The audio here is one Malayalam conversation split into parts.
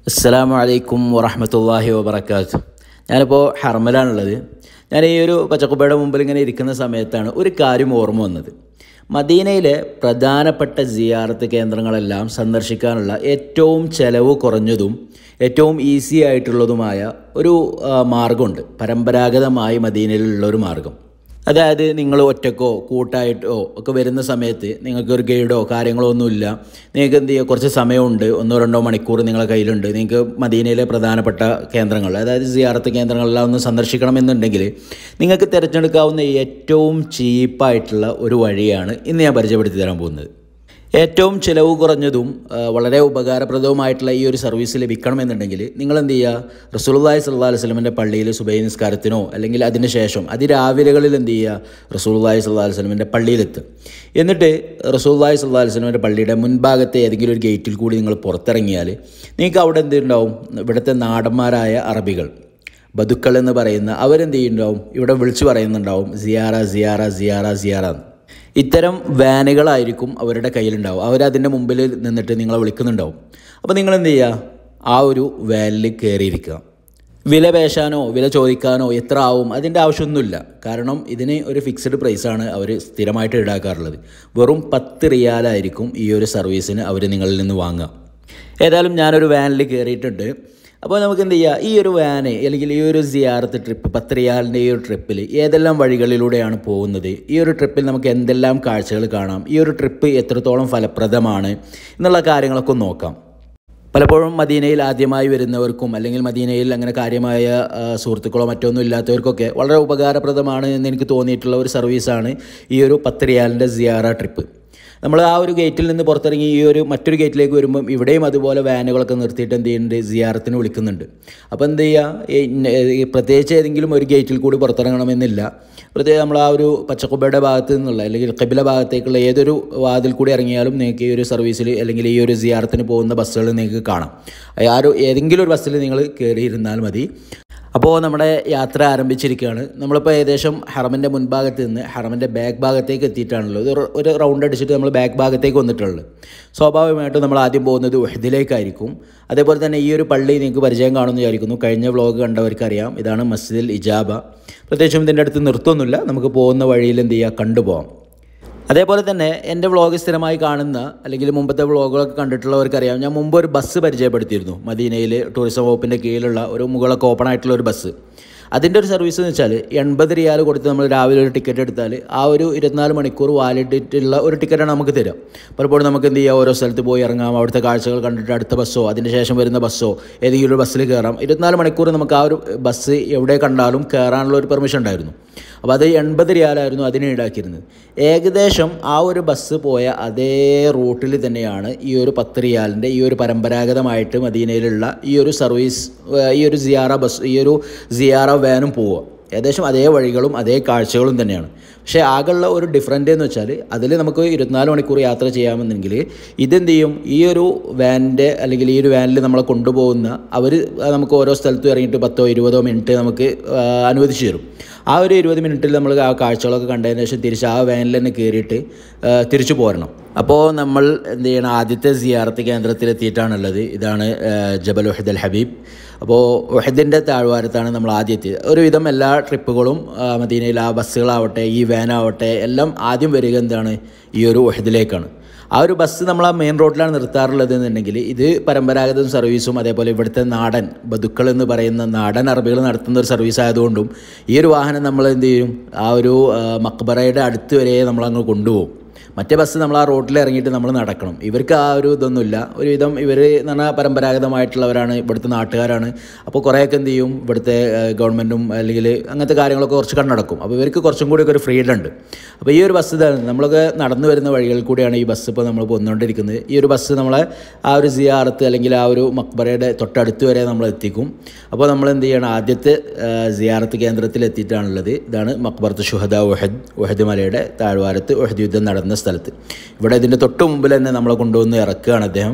അസ്സലാമു അലൈക്കും വറഹമത്തല്ലാഹി വബർക്കാത്തു ഞാനിപ്പോൾ ഹർമലാണുള്ളത് ഞാൻ ഈ ഒരു പച്ചക്കുപ്പയുടെ മുമ്പിൽ ഇങ്ങനെ ഇരിക്കുന്ന സമയത്താണ് ഒരു കാര്യം ഓർമ്മ വന്നത് മദീനയിലെ പ്രധാനപ്പെട്ട സിയാറത്ത് കേന്ദ്രങ്ങളെല്ലാം സന്ദർശിക്കാനുള്ള ഏറ്റവും ചെലവ് കുറഞ്ഞതും ഏറ്റവും ഈസി ആയിട്ടുള്ളതുമായ ഒരു ആ, മാർഗമുണ്ട് പരമ്പരാഗതമായി മദീനയിലുള്ള ഒരു മാർഗം അതായത് നിങ്ങൾ ഒറ്റക്കോ കൂട്ടായിട്ടോ ഒക്കെ വരുന്ന സമയത്ത് നിങ്ങൾക്ക് ഒരു ഗൈഡോ കാര്യങ്ങളോ ഒന്നുമില്ല നിങ്ങൾക്ക് എന്ത് ചെയ്യുക കുറച്ച് സമയമുണ്ട് ഒന്നോ രണ്ടോ മണിക്കൂർ നിങ്ങളുടെ കയ്യിലുണ്ട് നിങ്ങൾക്ക് മദീനയിലെ പ്രധാനപ്പെട്ട കേന്ദ്രങ്ങൾ അതായത് സിയാറത്ത് കേന്ദ്രങ്ങളെല്ലാം ഒന്ന് സന്ദർശിക്കണമെന്നുണ്ടെങ്കിൽ നിങ്ങൾക്ക് തിരഞ്ഞെടുക്കാവുന്ന ഏറ്റവും ചീപ്പായിട്ടുള്ള ഒരു വഴിയാണ് ഇന്ന് ഞാൻ പരിചയപ്പെടുത്തി തരാൻ പോകുന്നത് ഏറ്റവും ചിലവ് കുറഞ്ഞതും ആ, വളരെ ഉപകാരപ്രദവുമായിട്ടുള്ള ഈ ഒരു സർവീസ് ലഭിക്കണമെന്നുണ്ടെങ്കിൽ നിങ്ങൾ എന്ത് ചെയ്യുക റസൂലുള്ളാഹി സ്വല്ലല്ലാഹി അലൈഹി വസല്ലമയുടെ പള്ളിയിൽ സുബൈ നിസ്കാരത്തിനോ അല്ലെങ്കിൽ അതിന് ശേഷം അതിരാവിലെകളിൽ എന്ത് ചെയ്യുക റസൂലുള്ളാഹി സ്വല്ലല്ലാഹി അലൈഹി വസല്ലമയുടെ പള്ളിയിലെത്തും എന്നിട്ട് റസൂലുള്ളാഹി സ്വല്ലല്ലാഹി അലൈഹി വസല്ലമയുടെ പള്ളിയുടെ മുൻഭാഗത്തെ ഏതെങ്കിലും ഒരു ഗേറ്റിൽ കൂടി നിങ്ങൾ പുറത്തിറങ്ങിയാൽ നിങ്ങൾക്ക് അവിടെ എന്തുണ്ടാവും ഇവിടുത്തെ നാടന്മാരായ അറബികൾ ബതുക്കൾ എന്ന് പറയുന്ന അവരെന്ത് ചെയ്യുന്നുണ്ടാവും ഇവിടെ വിളിച്ചു പറയുന്നുണ്ടാവും സിയാറ സിയാറ സിയാറ സിയാറ എന്ന് ഇത്തരം വാനുകളായിരിക്കും അവരുടെ കയ്യിലുണ്ടാവും അവരതിൻ്റെ മുമ്പിൽ നിന്നിട്ട് നിങ്ങളെ വിളിക്കുന്നുണ്ടാവും അപ്പോൾ നിങ്ങൾ എന്ത് ചെയ്യുക ആ ഒരു വാനിൽ കയറിയിരിക്കുക വില പേശാനോ വില ചോദിക്കാനോ എത്ര ആവും അതിൻ്റെ ആവശ്യമൊന്നുമില്ല കാരണം ഇതിന് ഒരു ഫിക്സഡ് പ്രൈസാണ് അവർ സ്ഥിരമായിട്ട് ഈടാക്കാറുള്ളത് വെറും പത്ത് റിയാലായിരിക്കും ഈ ഒരു സർവീസിന് അവർ നിങ്ങളിൽ നിന്ന് വാങ്ങുക ഏതായാലും ഞാനൊരു വാനിൽ കയറിയിട്ടുണ്ട് അപ്പോൾ നമുക്ക് എന്ത് ചെയ്യുക ഈ ഒരു വാന് അല്ലെങ്കിൽ ഈ ഒരു സിയാറത്ത് ട്രിപ്പ് പത്ത് റിയാലിൻ്റെ ഈ ഒരു ട്രിപ്പിൽ ഏതെല്ലാം വഴികളിലൂടെയാണ് പോകുന്നത് ഈ ഒരു ട്രിപ്പിൽ നമുക്ക് എന്തെല്ലാം കാഴ്ചകൾ കാണാം ഈ ഒരു ട്രിപ്പ് എത്രത്തോളം ഫലപ്രദമാണ് എന്നുള്ള കാര്യങ്ങളൊക്കെ ഒന്ന് നോക്കാം പലപ്പോഴും മദീനയിൽ ആദ്യമായി വരുന്നവർക്കും അല്ലെങ്കിൽ മദീനയിൽ അങ്ങനെ കാര്യമായ ആ, സുഹൃത്തുക്കളോ മറ്റൊന്നും ഇല്ലാത്തവർക്കൊക്കെ വളരെ ഉപകാരപ്രദമാണ് എന്ന് എനിക്ക് തോന്നിയിട്ടുള്ള ഒരു സർവീസാണ് ഈ ഒരു പത്ത് റിയാലിൻ്റെ സിയാറ ട്രിപ്പ് നമ്മൾ ആ ഒരു ഗേറ്റിൽ നിന്ന് പുറത്തിറങ്ങി ഈ ഒരു മറ്റൊരു ഗേറ്റിലേക്ക് വരുമ്പം ഇവിടെയും അതുപോലെ വാനുകളൊക്കെ നിർത്തിയിട്ട് എന്ത് ചെയ്യുന്നുണ്ട് സിയാറത്തിന് വിളിക്കുന്നുണ്ട് അപ്പോൾ എന്ത് ചെയ്യുക ഈ ഇന്ന- ഈ പ്രത്യേകിച്ച് ഏതെങ്കിലും ഒരു ഗേറ്റിൽ കൂടി പുറത്തിറങ്ങണമെന്നില്ല പ്രത്യേകം നമ്മൾ ആ ഒരു പച്ചക്കുബയുടെ ഭാഗത്ത് നിന്നുള്ള അല്ലെങ്കിൽ കബില ഭാഗത്തേക്കുള്ള ഏതൊരു വാതിൽ കൂടി ഇറങ്ങിയാലും നിങ്ങൾക്ക് ഈ ഒരു സർവീസിൽ അല്ലെങ്കിൽ ഈ ഒരു സിയാറത്തിന് പോകുന്ന ബസ്സുകൾ നിങ്ങൾക്ക് കാണാം ആ ഒരു ഏതെങ്കിലും ഒരു ബസ്സിൽ നിങ്ങൾ കയറിയിരുന്നാൽ മതി അപ്പോൾ നമ്മുടെ യാത്ര ആരംഭിച്ചിരിക്കുകയാണ് നമ്മളിപ്പോൾ ഏകദേശം ഹറമിൻ്റെ മുൻഭാഗത്ത് നിന്ന് ഹറമിൻ്റെ ബാക്ക് ഭാഗത്തേക്ക് എത്തിയിട്ടാണല്ലോ ഇത് ഒരു- ഒരു റൗണ്ട് അടിച്ചിട്ട് നമ്മൾ ബാക്ക് ഭാഗത്തേക്ക് വന്നിട്ടുള്ളത് സ്വാഭാവികമായിട്ടും നമ്മൾ ആദ്യം പോകുന്നത് ഉഹദിലേക്കായിരിക്കും അതേപോലെ തന്നെ ഈ ഒരു പള്ളി നിങ്ങൾക്ക് പരിചയം കാണുമെന്ന് വിചാരിക്കുന്നു കഴിഞ്ഞ വ്ളോഗ് കണ്ടവർക്കറിയാം ഇതാണ് മസ്ജിദുൽ ഇജാബ പ്രത്യേകിച്ചും ഇതിൻ്റെ അടുത്ത് നിർത്തുമൊന്നുമില്ല നമുക്ക് പോകുന്ന വഴിയിൽ എന്ത് ചെയ്യുക കണ്ടുപോകാം അതേപോലെ തന്നെ എൻ്റെ വ്ളോഗ് സ്ഥിരമായി കാണുന്ന അല്ലെങ്കിൽ മുമ്പത്തെ വ്ളോഗുകളൊക്കെ കണ്ടിട്ടുള്ളവർക്കറിയാം ഞാൻ മുമ്പ് ഒരു ബസ് പരിചയപ്പെടുത്തിയിരുന്നു മദീനയിൽ ടൂറിസം വകുപ്പിൻ്റെ കീഴിലുള്ള ഒരു മുകളൊക്കെ ഓപ്പൺ ആയിട്ടുള്ള ഒരു ബസ് അതിൻ്റെ ഒരു സർവീസ് എന്ന് വെച്ചാൽ എൺപത് റിയാൽ കൊടുത്ത് നമ്മൾ രാവിലെ ഒരു ടിക്കറ്റ് എടുത്താൽ ആ ഒരു ഇരുപത്തിനാല് മണിക്കൂർ വാലിഡിറ്റിയുള്ള ഒരു ടിക്കറ്റാണ് നമുക്ക് തരാം പലപ്പോഴും നമുക്ക് എന്ത് ചെയ്യാം ഓരോ സ്ഥലത്ത് പോയി ഇറങ്ങാം അവിടുത്തെ കാഴ്ചകൾ കണ്ടിട്ട് അടുത്ത ബസ്സോ അതിന് ശേഷം വരുന്ന ബസ്സോ ഏതെങ്കിലും ഒരു ബസ്സിൽ കയറാം ഇരുപത്തിനാല് മണിക്കൂർ നമുക്ക് ആ ഒരു ബസ് എവിടെ കണ്ടാലും കയറാനുള്ള ഒരു പെർമിഷൻ ഉണ്ടായിരുന്നു അപ്പോൾ അത് എൺപത് റിയാലായിരുന്നു അതിന് ഈടാക്കിയിരുന്നത് ഏകദേശം ആ ഒരു ബസ് പോയ അതേ റൂട്ടിൽ തന്നെയാണ് ഈ ഒരു പത്ത് റിയാലിൻ്റെ ഈ ഒരു പരമ്പരാഗതമായിട്ട് മദീനയിലുള്ള ഈ ഒരു സർവീസ് ഏഹ്, ഈ ഒരു സിയാറ ബസ് ഈ ഒരു സിയാറ വാനും പോവുക ഏകദേശം അതേ വഴികളും അതേ കാഴ്ചകളും തന്നെയാണ് പക്ഷേ ആകെയുള്ള ഒരു ഡിഫറൻ്റ് എന്ന് വെച്ചാൽ അതിൽ നമുക്ക് ഇരുപത്തിനാല് മണിക്കൂർ യാത്ര ചെയ്യാമെന്നെങ്കിൽ ഇതെന്ത് ചെയ്യും ഈ ഒരു വാനിൻ്റെ അല്ലെങ്കിൽ ഈ ഒരു വാനിൽ നമ്മളെ കൊണ്ടുപോകുന്ന അവർ നമുക്ക് ഓരോ സ്ഥലത്തും ഇറങ്ങിയിട്ട് പത്തോ ഇരുപതോ മിനിറ്റ് നമുക്ക് ആ, അനുവദിച്ചു തരും ആ ഒരു ഇരുപത് മിനിറ്റിൽ നമ്മൾ ആ കാഴ്ചകളൊക്കെ കണ്ടതിന് ശേഷം തിരിച്ച് ആ വാനിൽ തന്നെ കയറിയിട്ട് ആ, തിരിച്ചു പോരണം അപ്പോൾ നമ്മൾ എന്ത് ചെയ്യണം ആദ്യത്തെ സിയാറത്ത് കേന്ദ്രത്തിലെത്തിയിട്ടാണുള്ളത് ഇതാണ് ആ, ജബൽ ഉഹദ് അൽ ഹബീബ് അപ്പോൾ ഉഹദിൻ്റെ താഴ്വാരത്താണ് നമ്മൾ ആദ്യം എത്തിയത് ഒരുവിധം എല്ലാ ട്രിപ്പുകളും ആ, മദീനയിൽ ആ ബസ്സുകളാവട്ടെ ഈ വാനാവട്ടെ എല്ലാം ആദ്യം വരിക എന്താണ് ഈ ഒരു ഉഹദിലേക്കാണ് ആ ഒരു ബസ് നമ്മൾ ആ മെയിൻ റോഡിലാണ് നിർത്താറുള്ളത് എന്നുണ്ടെങ്കിൽ ഇത് പരമ്പരാഗത സർവീസും അതേപോലെ ഇവിടുത്തെ നാടൻ ബതുക്കൾ എന്ന് പറയുന്ന നാടൻ അറബികൾ നടത്തുന്ന ഒരു സർവീസ് ആയതുകൊണ്ടും ഈ ഒരു വാഹനം നമ്മൾ എന്ത് ചെയ്യും ആ ഒരു ആ, മക്ബറയുടെ അടുത്ത് വരെ നമ്മൾ അങ്ങ് കൊണ്ടുപോകും മറ്റേ ബസ് നമ്മൾ ആ റോഡിൽ ഇറങ്ങിയിട്ട് നമ്മൾ നടക്കണം ഇവർക്ക് ആ ഒരു ഇതൊന്നുമില്ല ഒരുവിധം ഇവർ എന്ന് പറഞ്ഞാൽ പരമ്പരാഗതമായിട്ടുള്ളവരാണ് ഇവിടുത്തെ നാട്ടുകാരാണ് അപ്പോൾ കുറേയൊക്കെ എന്ത് ചെയ്യും ഇവിടുത്തെ ഗവൺമെൻറ്റും അല്ലെങ്കിൽ അങ്ങനത്തെ കാര്യങ്ങളൊക്കെ കുറച്ച് കണ്ണടക്കും അപ്പോൾ ഇവർക്ക് കുറച്ചും കൂടി ഒരു ഫ്രീഡം ഉണ്ട് അപ്പോൾ ഈ ഒരു ബസ് ഇതാണ് നമ്മളൊക്കെ നടന്നു വരുന്ന വഴികളിൽ കൂടിയാണ് ഈ ബസ് ഇപ്പോൾ നമ്മൾ പോന്നുകൊണ്ടിരിക്കുന്നത് ഈ ഒരു ബസ് നമ്മളെ ആ ഒരു സിയാറത്ത് അല്ലെങ്കിൽ ആ ഒരു മക്ബറയുടെ തൊട്ടടുത്ത് വരെ നമ്മൾ എത്തിക്കും അപ്പോൾ നമ്മൾ എന്ത് ചെയ്യണം ആദ്യത്തെ ആ, സിയാറത്ത് കേന്ദ്രത്തിൽ എത്തിയിട്ടാണുള്ളത് ഇതാണ് മക്ബറത്ത് ഷുഹദ ഉഹദ് ഉഹദ് മലയുടെ താഴ്വാരത്ത് ഉഹദ് യുദ്ധം നടന്ന സ്ഥലത്ത് ഇവിടെ ഇതിൻ്റെ തൊട്ട് മുമ്പിൽ തന്നെ നമ്മളെ കൊണ്ടുവന്ന് ഇറക്കുകയാണ് അദ്ദേഹം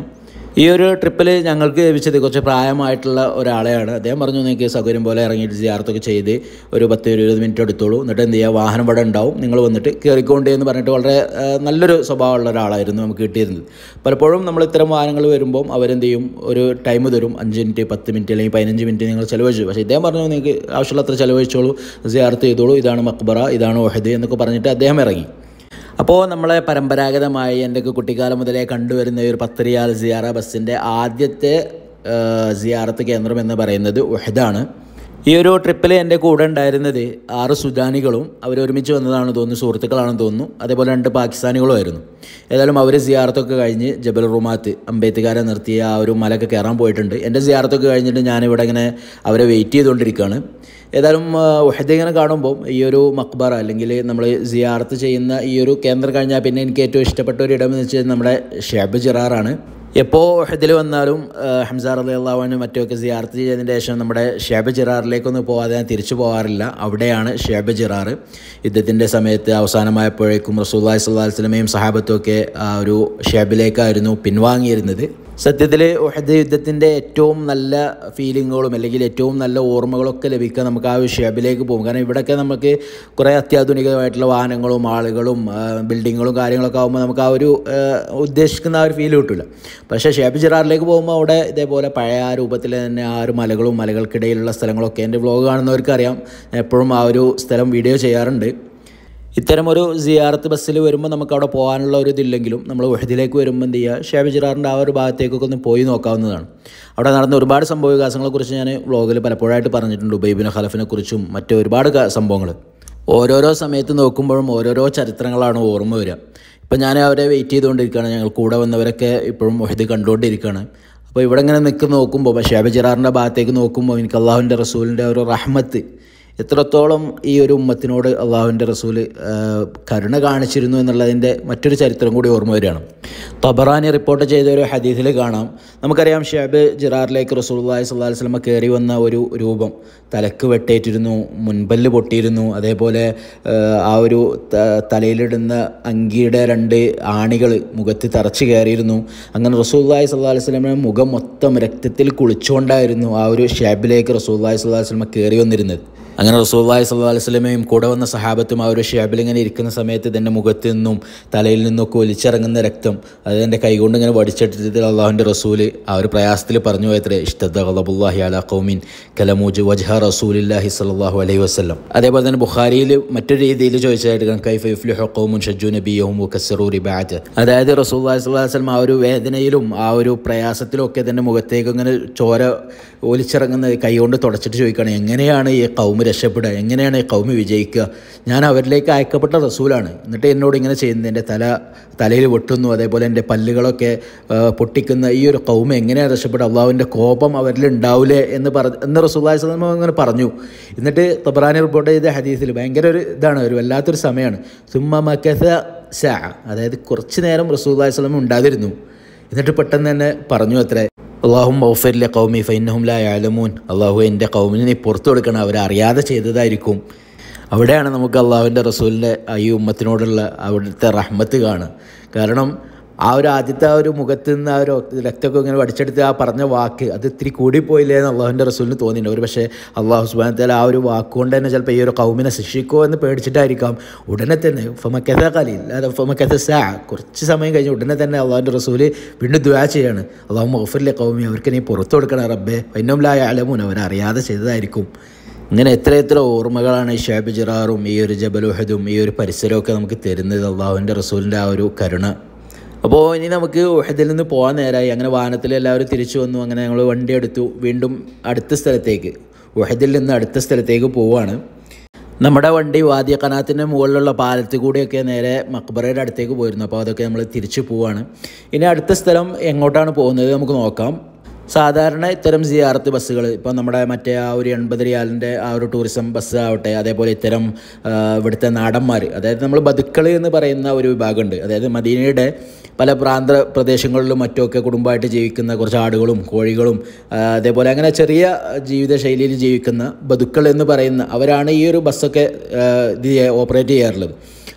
ഈ ഒരു ട്രിപ്പിൽ ഞങ്ങൾക്ക് ലഭിച്ചത് കുറച്ച് പ്രായമായിട്ടുള്ള ഒരാളെയാണ് അദ്ദേഹം പറഞ്ഞു നിങ്ങൾക്ക് സൗകര്യം പോലെ ഇറങ്ങിയിട്ട് ജിയാർത്തൊക്കെ ചെയ്ത് ഒരു പത്ത് ഇരുപത് മിനിറ്റ് എടുത്തോളൂ എന്നിട്ട് എന്ത് ചെയ്യുക വാഹനം ഇവിടെ ഉണ്ടാവും നിങ്ങൾ വന്നിട്ട് കയറിക്കൊണ്ട് എന്ന് പറഞ്ഞിട്ട് വളരെ ആ, നല്ലൊരു സ്വഭാവമുള്ള ഒരാളായിരുന്നു നമുക്ക് കിട്ടിയിരുന്നത് പലപ്പോഴും നമ്മൾ ഇത്തരം വാഹനങ്ങൾ വരുമ്പം അവരെന്ത് ചെയ്യും ഒരു ടൈം തരും അഞ്ച് മിനിറ്റ് പത്ത് മിനിറ്റ് അല്ലെങ്കിൽ പതിനഞ്ച് മിനിറ്റ് നിങ്ങൾ ചിലവഴിച്ചു പക്ഷേ ഇദ്ദേഹം പറഞ്ഞു നിങ്ങൾക്ക് ആവശ്യമുള്ളത്ര ചിലവഴിച്ചോളൂ ജിയാർത്ത് ചെയ്തോളൂ ഇതാണ് മക്ബറ ഇതാണ് ഒഹദ് എന്നൊക്കെ പറഞ്ഞിട്ട് അദ്ദേഹം ഇറങ്ങി അപ്പോൾ നമ്മളെ പരമ്പരാഗതമായി എൻ്റെയൊക്കെ കുട്ടിക്കാലം മുതലേ കണ്ടുവരുന്ന ഈ ഒരു പത്തരിയാൽ സിയാറ ബസ്സിൻ്റെ ആദ്യത്തെ ആ, സിയാറത്ത് കേന്ദ്രം എന്ന് പറയുന്നത് ഉഹദാണ് ഈ ഒരു ട്രിപ്പിൽ എൻ്റെ കൂടെ ഉണ്ടായിരുന്നത് ആറ് സുഡാനികളും അവർ ഒരുമിച്ച് വന്നതാണെന്ന് തോന്നുന്നു സുഹൃത്തുക്കളാണെന്ന് തോന്നുന്നു അതേപോലെ രണ്ട് പാകിസ്ഥാനികളും ആയിരുന്നു ഏതായാലും അവർ സിയാറത്തൊക്കെ കഴിഞ്ഞ് ജബൽ റുമാത്ത് അംബേദ്കാരെ നിർത്തിയ ആ ഒരു മലയൊക്കെ കയറാൻ പോയിട്ടുണ്ട് എൻ്റെ സിയാറത്തൊക്കെ കഴിഞ്ഞിട്ട് ഞാനിവിടെ ഇങ്ങനെ അവരെ വെയിറ്റ് ചെയ്തുകൊണ്ടിരിക്കുകയാണ് ഏതായാലും ഉഹദ് ഇങ്ങനെ കാണുമ്പോൾ ഈ ഒരു മക്ബറ അല്ലെങ്കിൽ നമ്മൾ സിയാർത്ത് ചെയ്യുന്ന ഈ ഒരു കേന്ദ്രം കഴിഞ്ഞാൽ പിന്നെ എനിക്ക് ഏറ്റവും ഇഷ്ടപ്പെട്ട ഒരു ഇടം എന്ന് വെച്ചാൽ നമ്മുടെ ഷേബ് ജിറാറാണ് എപ്പോൾ ഉഹദിൽ വന്നാലും ഹംസാർ അലി അള്ളാഹുവിനും മറ്റുമൊക്കെ സിയാർത്ത് ചെയ്തതിന് ശേഷം നമ്മുടെ ഷേബ് ജിറാറിലേക്കൊന്നും പോകാതെ ഞാൻ തിരിച്ചു പോകാറില്ല അവിടെയാണ് ഷേബ് ജിറാറ് യുദ്ധത്തിൻ്റെ സമയത്ത് അവസാനമായപ്പോഴേക്കും റസൂല്ലാഹി സ്വല്ലാ വസ്ലമയും സഹാബത്തും ഒക്കെ ആ ഒരു ഷേബിലേക്കായിരുന്നു പിൻവാങ്ങിയിരുന്നത് സത്യത്തിൽ ഉഹദ് യുദ്ധത്തിൻ്റെ ഏറ്റവും നല്ല ഫീലിങ്ങുകളും അല്ലെങ്കിൽ ഏറ്റവും നല്ല ഓർമ്മകളൊക്കെ ലഭിക്കുക നമുക്ക് ആ ഒരു ഷേബിലേക്ക് പോകും കാരണം ഇവിടെയൊക്കെ നമുക്ക് കുറേ അത്യാധുനികമായിട്ടുള്ള വാഹനങ്ങളും ആളുകളും ആ, ബിൽഡിങ്ങുകളും കാര്യങ്ങളൊക്കെ ആകുമ്പോൾ നമുക്ക് ആ ഒരു ആ, ഉദ്ദേശിക്കുന്ന ആ ഒരു ഫീൽ കിട്ടില്ല പക്ഷേ ഷേബ് ജിറാറിലേക്ക് പോകുമ്പോൾ അവിടെ ഇതേപോലെ പഴയ ആ രൂപത്തിൽ തന്നെ ആ ഒരു മലകളും മലകൾക്കിടയിലുള്ള സ്ഥലങ്ങളൊക്കെ എൻ്റെ വ്ളോഗ് കാണുന്നവർക്ക് അറിയാം ഞാൻ എപ്പോഴും ആ ഒരു സ്ഥലം വീഡിയോ ചെയ്യാറുണ്ട് ഇത്തരം ഒരു സിയാറത്ത് ബസ്സിൽ വരുമ്പോൾ നമുക്ക് അവിടെ പോകാനുള്ള ഒരു ഇതില്ലെങ്കിലും നമ്മൾ വഹദിലേക്ക് വരുമ്പോൾ എന്ത് ചെയ്യുക ഷേബ് ജിറാറിൻ്റെ ആ ഒരു ഭാഗത്തേക്കൊക്കെ ഒന്ന് പോയി നോക്കാവുന്നതാണ് അവിടെ നടന്ന ഒരുപാട് സംഭവ വികാസങ്ങളെക്കുറിച്ച് ഞാൻ വ്ളോഗിൽ പലപ്പോഴായിട്ട് പറഞ്ഞിട്ടുണ്ട് ഉബൈബിന് ഖലഫിനെ കുറിച്ചും മറ്റ് ഒരുപാട് സംഭവങ്ങൾ ഓരോരോ സമയത്ത് നോക്കുമ്പോഴും ഓരോരോ ചരിത്രങ്ങളാണ് ഓർമ്മ വരിക ഇപ്പം ഞാൻ അവരെ വെയിറ്റ് ചെയ്തുകൊണ്ടിരിക്കുകയാണ് ഞങ്ങൾ കൂടെ വന്നവരൊക്കെ ഇപ്പോഴും വഹദ് കണ്ടുകൊണ്ടിരിക്കുകയാണ് അപ്പോൾ ഇവിടെ ഇങ്ങനെ നിൽക്കുന്ന നോക്കുമ്പോൾ ഷേബ് ജിറാറിൻ്റെ ഭാഗത്തേക്ക് നോക്കുമ്പോൾ എനിക്ക് അള്ളാഹുവിൻ്റെ റസൂലിൻ്റെ ഒരു റഹ്മത്ത് എത്രത്തോളം ഈ ഒരു ഉമ്മത്തിനോട് അള്ളാഹുവിൻ്റെ റസൂല് ആ, കരുണ കാണിച്ചിരുന്നു എന്നുള്ളതിൻ്റെ മറ്റൊരു ചരിത്രം കൂടി ഓർമ്മ വരികയാണ് തബറാനി റിപ്പോർട്ട് ചെയ്ത ഒരു ഹദീസിൽ കാണാം നമുക്കറിയാം ഷേബ് ജിറാറിലേക്ക് റസൂലുള്ളാഹി സ്വല്ലല്ലാഹി അലൈഹി വസല്ലമ കയറി വന്ന ഒരു രൂപം തലക്ക് വെട്ടേറ്റിരുന്നു മുൻപല്ല് പൊട്ടിയിരുന്നു അതേപോലെ ആ, ആ ഒരു ത- തലയിലിടുന്ന അങ്കിയുടെ രണ്ട് ആണികൾ മുഖത്ത് തറച്ച് കയറിയിരുന്നു അങ്ങനെ റസൂല്ലായി സ്വല്ലല്ലാഹി അലൈഹി വസല്ലമയുടെ മുഖം മൊത്തം രക്തത്തിൽ കുളിച്ചുകൊണ്ടായിരുന്നു ആ ഒരു ഷാബിലേക്ക് റസൂല്ലായി സ്വല്ലല്ലാഹി അലൈഹി വസല്ലമ കയറി വന്നിരുന്നത് അങ്ങനെ റസൂല്ലായി സ്വല്ലല്ലാഹി അലൈഹി വസല്ലമയും കൂടെ വന്ന സഹാബത്തും ആ ഒരു ഷാബിൽ ഇങ്ങനെ ഇരിക്കുന്ന സമയത്ത് ഇതിൻ്റെ മുഖത്ത് നിന്നും തലയിൽ നിന്നൊക്കെ ഒലിച്ചിറങ്ങുന്ന രക്തം അത് എൻ്റെ കൈകൊണ്ട് ഇങ്ങനെ വടിച്ചെടുത്തിട്ട് അള്ളാഹുവിൻ്റെ റസൂല് ആ ഒരു പ്രയാസത്തിൽ പറഞ്ഞു പോയത്രേ ഇഷ്ടദ്ദ ഖലബുല്ലാഹി അലാ ഖൗമിൻ കലമൂജ് വജ്ഹ റസൂലില്ലാഹി സ്വല്ലല്ലാഹു അലൈഹി വസല്ലം അതേപോലെ തന്നെ ബുഖാരിയിൽ മറ്റൊരു രീതിയിൽ ചോദിച്ചതായിട്ട് കാണാം കൈഫ യുഫ്ലിഹു ഖൗമുൻ ഷജ്ജു നബിയഹും വകസ്സറു റിബാഅത്ത് അതായത് റസൂലുള്ളാഹി സ്വല്ലല്ലാഹി അലൈഹി വസല്ലം ആ ഒരു വേദനയിലും ആ ഒരു പ്രയാസത്തിലും ഒക്കെ തന്നെ മുഖത്തേക്ക് ഇങ്ങനെ ചോര ഒലിച്ചിറങ്ങുന്ന കൈകൊണ്ട് തുടച്ചിട്ട് ചോദിക്കുകയാണ് എങ്ങനെയാണ് ഈ കൗമ് രക്ഷപ്പെടുക എങ്ങനെയാണ് ഈ കൗമ് വിജയിക്കുക ഞാൻ അവരിലേക്ക് അയക്കപ്പെട്ട റസൂലാണ് എന്നിട്ട് എന്നോട് ഇങ്ങനെ ചെയ്യുന്നത് എൻ്റെ തല തലയിൽ വെട്ടുന്നു അതേപോലെ എൻ്റെ പല്ലുകളൊക്കെ ആ, പൊട്ടിക്കുന്ന ഈ ഒരു കൗമ എങ്ങനെയാണ് രക്ഷപ്പെടുക അള്ളാഹുവിൻ്റെ കോപം അവരിൽ ഉണ്ടാവില്ലേ എന്ന് പറ എന്ന് റസൂല്ലാഹി സ്വലം അങ്ങനെ പറഞ്ഞു എന്നിട്ട് തബ്രാനി റിപ്പോർട്ട് ചെയ്ത ഹദീസിൽ ഭയങ്കര ഒരു ഇതാണ് ഒരു വല്ലാത്തൊരു സമയമാണ് സുമ്മ മക്കസ ഷാ അതായത് കുറച്ച് നേരം റസൂല്ലാഹി സ്വലം ഉണ്ടാതിരുന്നു എന്നിട്ട് പെട്ടെന്ന് തന്നെ പറഞ്ഞു അത്രേ അള്ളാഹും മൗഫരിലെ കൗമി ഫൈനഹും ലാ യാലമൂൻ അള്ളാഹു എൻ്റെ കൗമിനെ നീ പുറത്തു കൊടുക്കണം അവരറിയാതെ ചെയ്തതായിരിക്കും അവിടെയാണ് നമുക്ക് അള്ളാഹുവിൻ്റെ റസൂലിൻ്റെ ഈ ഉമ്മത്തിനോടുള്ള അവിടുത്തെ റഹ്മത്ത് കാണുക കാരണം ആ ഒരു ആദ്യത്തെ ആ ഒരു മുഖത്ത് നിന്ന് ആ ഒരു രക്തമൊക്കെ ഇങ്ങനെ വടിച്ചെടുത്ത് ആ പറഞ്ഞ വാക്ക് അത് ഇത്തിരി കൂടിപ്പോയില്ലേ എന്ന് അള്ളാഹുവിൻ്റെ റസൂലിന് തോന്നിയിട്ടുണ്ട് ഒരു പക്ഷേ അള്ളാഹു സുബാനത്തേല ആ ഒരു വാക്കുകൊണ്ട് തന്നെ ചിലപ്പോൾ ഈ ഒരു കൗമിനെ ശിക്ഷിക്കുമോ എന്ന് പേടിച്ചിട്ടായിരിക്കാം ഉടനെ തന്നെ ഫമക്കഥ കലിയിൽ അതെ ഫമക്കഥ സാ കുറച്ച് സമയം കഴിഞ്ഞ് ഉടനെ തന്നെ അള്ളാഹുവിൻ്റെ റസൂല് വീണ്ടും ദ്വാ ചെയ്യാണ് അള്ളാഹു മൗഫറിലെ കൗമി അവർക്ക് നീ പുറത്തു കൊടുക്കണം റബ്ബേ വൈനോംലായ അലമൂൻ അവരറിയാതെ ചെയ്തതായിരിക്കും ഇങ്ങനെ എത്ര എത്ര ഓർമ്മകളാണ് ഈ ഷാബ് ജിറാറും ഈ ഒരു ജബലുഹദും ഈ ഒരു പരിസരമൊക്കെ നമുക്ക് തരുന്നത് അള്ളാഹുവിൻ്റെ റസൂലിൻ്റെ ആ ഒരു കരുണ അപ്പോൾ ഇനി നമുക്ക് ഉഹദിൽ നിന്ന് പോകാൻ നേരമായി അങ്ങനെ വാഹനത്തിൽ എല്ലാവരും തിരിച്ചു വന്നു അങ്ങനെ ഞങ്ങൾ വണ്ടി എടുത്തു വീണ്ടും അടുത്ത സ്ഥലത്തേക്ക് ഉഹദിൽ നിന്ന് അടുത്ത സ്ഥലത്തേക്ക് പോവുകയാണ് നമ്മുടെ വണ്ടി വാദ്യ കനാത്തിൻ്റെ മുകളിലുള്ള പാലത്തിൽ കൂടിയൊക്കെ നേരെ മക്ബറയുടെ അടുത്തേക്ക് പോയിരുന്നു അപ്പോൾ അതൊക്കെ നമ്മൾ തിരിച്ചു പോവുകയാണ് ഇനി അടുത്ത സ്ഥലം എങ്ങോട്ടാണ് പോകുന്നത് നമുക്ക് നോക്കാം സാധാരണ ഇത്തരം സിയാറത്ത് ബസ്സുകൾ ഇപ്പോൾ നമ്മുടെ മറ്റേ ആ ഒരു എൺപത് റിയാലിൻ്റെ ആ ഒരു ടൂറിസം ബസ് ആവട്ടെ അതേപോലെ ഇത്തരം ആ, ഇവിടുത്തെ നാടന്മാർ അതായത് നമ്മൾ ബതുക്കൾ എന്ന് പറയുന്ന ഒരു വിഭാഗമുണ്ട് അതായത് മദീനയുടെ പല പ്രാന്ത പ്രദേശങ്ങളിലും മറ്റുമൊക്കെ കുടുംബമായിട്ട് ജീവിക്കുന്ന കുറച്ച് ആടുകളും കോഴികളും ആ, അതേപോലെ അങ്ങനെ ചെറിയ ജീവിതശൈലിയിൽ ജീവിക്കുന്ന ബതുക്കൾ എന്ന് പറയുന്ന അവരാണ് ഈ ഒരു ബസ്സൊക്കെ ആ, ഇത് ഓപ്പറേറ്റ് ചെയ്യാറുള്ളത്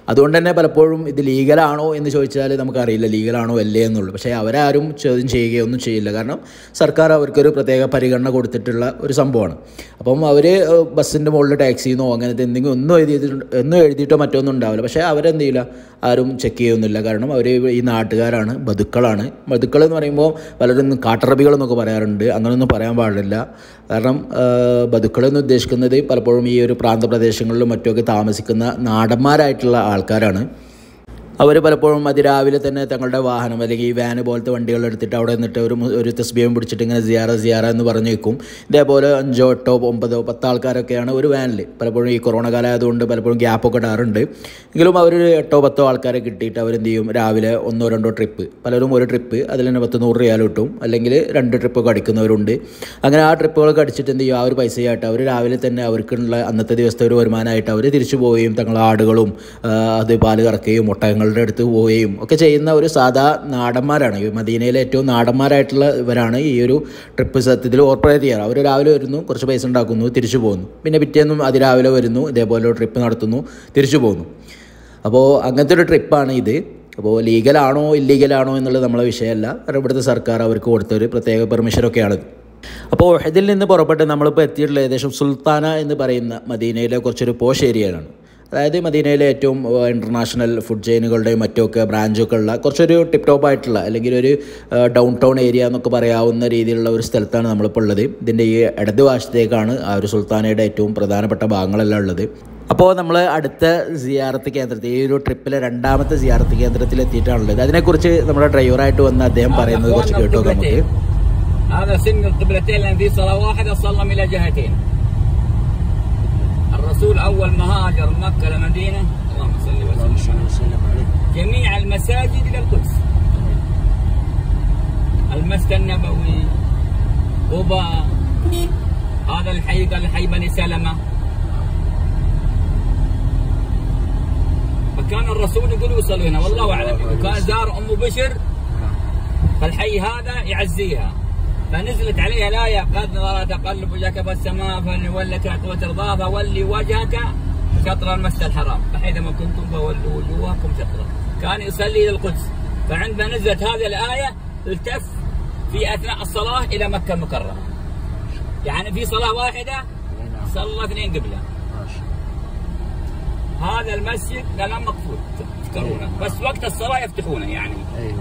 അതുകൊണ്ട് തന്നെ പലപ്പോഴും ഇത് ലീഗലാണോ എന്ന് ചോദിച്ചാൽ നമുക്കറിയില്ല ലീഗലാണോ അല്ലേ എന്നുള്ളൂ പക്ഷേ അവരാരും ചോദ്യം ചെയ്യുകയൊന്നും ചെയ്യില്ല കാരണം സർക്കാർ അവർക്കൊരു പ്രത്യേക പരിഗണന കൊടുത്തിട്ടുള്ള ഒരു സംഭവമാണ് അപ്പം അവർ ബസ്സിൻ്റെ മുകളിൽ ടാക്സിന്നോ അങ്ങനത്തെ എന്തെങ്കിലും ഒന്നും എഴുതിയിട്ടുണ്ട് ഒന്നും എഴുതിയിട്ടോ മറ്റൊന്നും ഉണ്ടാവില്ല പക്ഷേ അവരെന്ത് ചെയ്യില്ല ആരും ചെക്ക് ചെയ്യുന്നില്ല കാരണം അവർ ഈ നാട്ടുകാരാണ് ബതുക്കളാണ് ബതുക്കൾ എന്ന് പറയുമ്പോൾ പലരും കാട്ടറബികൾ എന്നൊക്കെ പറയാറുണ്ട് അങ്ങനെയൊന്നും പറയാൻ പാടില്ല കാരണം ബതുക്കൾ എന്ന് ഉദ്ദേശിക്കുന്നത് പലപ്പോഴും ഈ ഒരു പ്രാന്തപ്രദേശങ്ങളിലും മറ്റുമൊക്കെ താമസിക്കുന്ന നാടന്മാരായിട്ടുള്ള ആൾക്കാരാണ് അവർ പലപ്പോഴും അതിരാവിലെ തന്നെ തങ്ങളുടെ വാഹനം അല്ലെങ്കിൽ ഈ വാന് പോലത്തെ വണ്ടികൾ എടുത്തിട്ട് അവിടെ നിന്നിട്ട് ഒരു മു- ഒരു തസ്ബിയം പിടിച്ചിട്ട് ഇങ്ങനെ സിയാറ സിയാറ എന്ന് പറഞ്ഞു വെക്കും ഇതേപോലെ അഞ്ചോ എട്ടോ ഒമ്പതോ പത്ത് ആൾക്കാരൊക്കെയാണ് ഒരു വാനിൽ പലപ്പോഴും ഈ കൊറോണ കാലം ആയതുകൊണ്ട് പലപ്പോഴും ഗ്യാപ്പൊക്കെ ഇടാറുണ്ട് എങ്കിലും അവരൊരു എട്ടോ പത്തോ ആൾക്കാരെ കിട്ടിയിട്ട് അവരെന്ത് ചെയ്യും രാവിലെ ഒന്നോ രണ്ടോ ട്രിപ്പ് പലരും ഒരു ട്രിപ്പ് അതിൽ തന്നെ പത്ത് നൂറ് റിയാൽ കിട്ടും അല്ലെങ്കിൽ രണ്ട് ട്രിപ്പൊക്കെ അടിക്കുന്നവരുണ്ട് അങ്ങനെ ആ ട്രിപ്പുകളൊക്കെ അടിച്ചിട്ട് എന്ത് ചെയ്യും ആ ഒരു പൈസയായിട്ട് അവർ രാവിലെ തന്നെ അവർക്കുള്ള അന്നത്തെ ദിവസത്തെ ഒരു വരുമാനമായിട്ട് അവർ തിരിച്ചു പോവുകയും തങ്ങളുടെ ആടുകളും ആ, അത് പാല് കറക്കുകയും ഒട്ടകങ്ങളുടെ അടുത്ത് പോവുകയും ഒക്കെ ചെയ്യുന്ന ഒരു സാധാ നാടന്മാരാണ് ഈ മദീനയിലെ ഏറ്റവും നാടന്മാരായിട്ടുള്ള ഇവരാണ് ഈ ഒരു ട്രിപ്പ് സത്യത്തിൽ ഓപ്പറേറ്റ് ചെയ്യാറ് അവർ രാവിലെ വരുന്നു കുറച്ച് പൈസ ഉണ്ടാക്കുന്നു തിരിച്ചു പോകുന്നു പിന്നെ പിറ്റേന്നും അതിരാവിലെ വരുന്നു ഇതേപോലെ ഒരു ട്രിപ്പ് നടത്തുന്നു തിരിച്ചു പോകുന്നു അപ്പോൾ അങ്ങനത്തെ ഒരു ട്രിപ്പാണ് ഇത് അപ്പോൾ ലീഗലാണോ ഇല്ലീഗലാണോ എന്നുള്ളത് നമ്മളെ വിഷയമല്ല കാരണം ഇവിടുത്തെ സർക്കാർ അവർക്ക് കൊടുത്തൊരു പ്രത്യേക പെർമിഷനൊക്കെയാണിത് അപ്പോൾ ഇതിൽ നിന്ന് പുറപ്പെട്ട് നമ്മളിപ്പോൾ എത്തിയിട്ടുള്ള ഏകദേശം സുൽത്താന എന്ന് പറയുന്ന മദീനയിലെ കുറച്ചൊരു പോഷ് ഏരിയയിലാണ് അതായത് മദീനയിലെ ഏറ്റവും ഇൻ്റർനാഷണൽ ഫുഡ് ചെയിനുകളുടെയും മറ്റുമൊക്കെ ബ്രാഞ്ചൊക്കെ ഉള്ള കുറച്ചൊരു ടിപ്പ് ടോപ്പ് ആയിട്ടുള്ള അല്ലെങ്കിൽ ഒരു ഡൗൺ ടൗൺ ഏരിയ എന്നൊക്കെ പറയാവുന്ന രീതിയിലുള്ള ഒരു സ്ഥലത്താണ് നമ്മളിപ്പോൾ ഉള്ളത് ഇതിൻ്റെ ഈ ഇടത് വശത്തേക്കാണ് ആ ഒരു സുൽത്താനയുടെ ഏറ്റവും പ്രധാനപ്പെട്ട ഭാഗങ്ങളെല്ലാം ഉള്ളത് അപ്പോൾ നമ്മൾ അടുത്ത സിയാറത്ത് കേന്ദ്രത്തിൽ ഈ ഒരു ട്രിപ്പിലെ രണ്ടാമത്തെ സിയാറത്ത് കേന്ദ്രത്തിൽ എത്തിയിട്ടാണുള്ളത് അതിനെക്കുറിച്ച് നമ്മുടെ ഡ്രൈവറായിട്ട് വന്ന അദ്ദേഹം പറയുന്നത് കുറച്ച് കേട്ടോ നമുക്ക് هذا سن القبلتين لان في صلاه واحده صلى الى جهتين. الرسول اول ما هاجر من مكه لمدينه اللهم صل وسلم عليه جميع المساجد الى القدس. المسجد النبوي قباء هذا الحي قال حي بني سلمه فكان الرسول يقول يوصلوا هنا والله اعلم وكان زار ام بشر فالحي هذا يعزيها فنزلت عليها الآية قد نرى تقلب وجهك في السماء فلنولك وترضى فولي وجهك شطر المسجد الحرام فحيثما كنتم فولوا وجوهكم شطره كان يصلي إلى القدس فعندما نزلت هذه الآية التف في أثناء الصلاة إلى مكة المكرمة يعني في صلاة واحدة صلى اثنين قبله هذا المسجد الآن مقفول تذكرونه بس وقت الصلاة يفتحونه يعني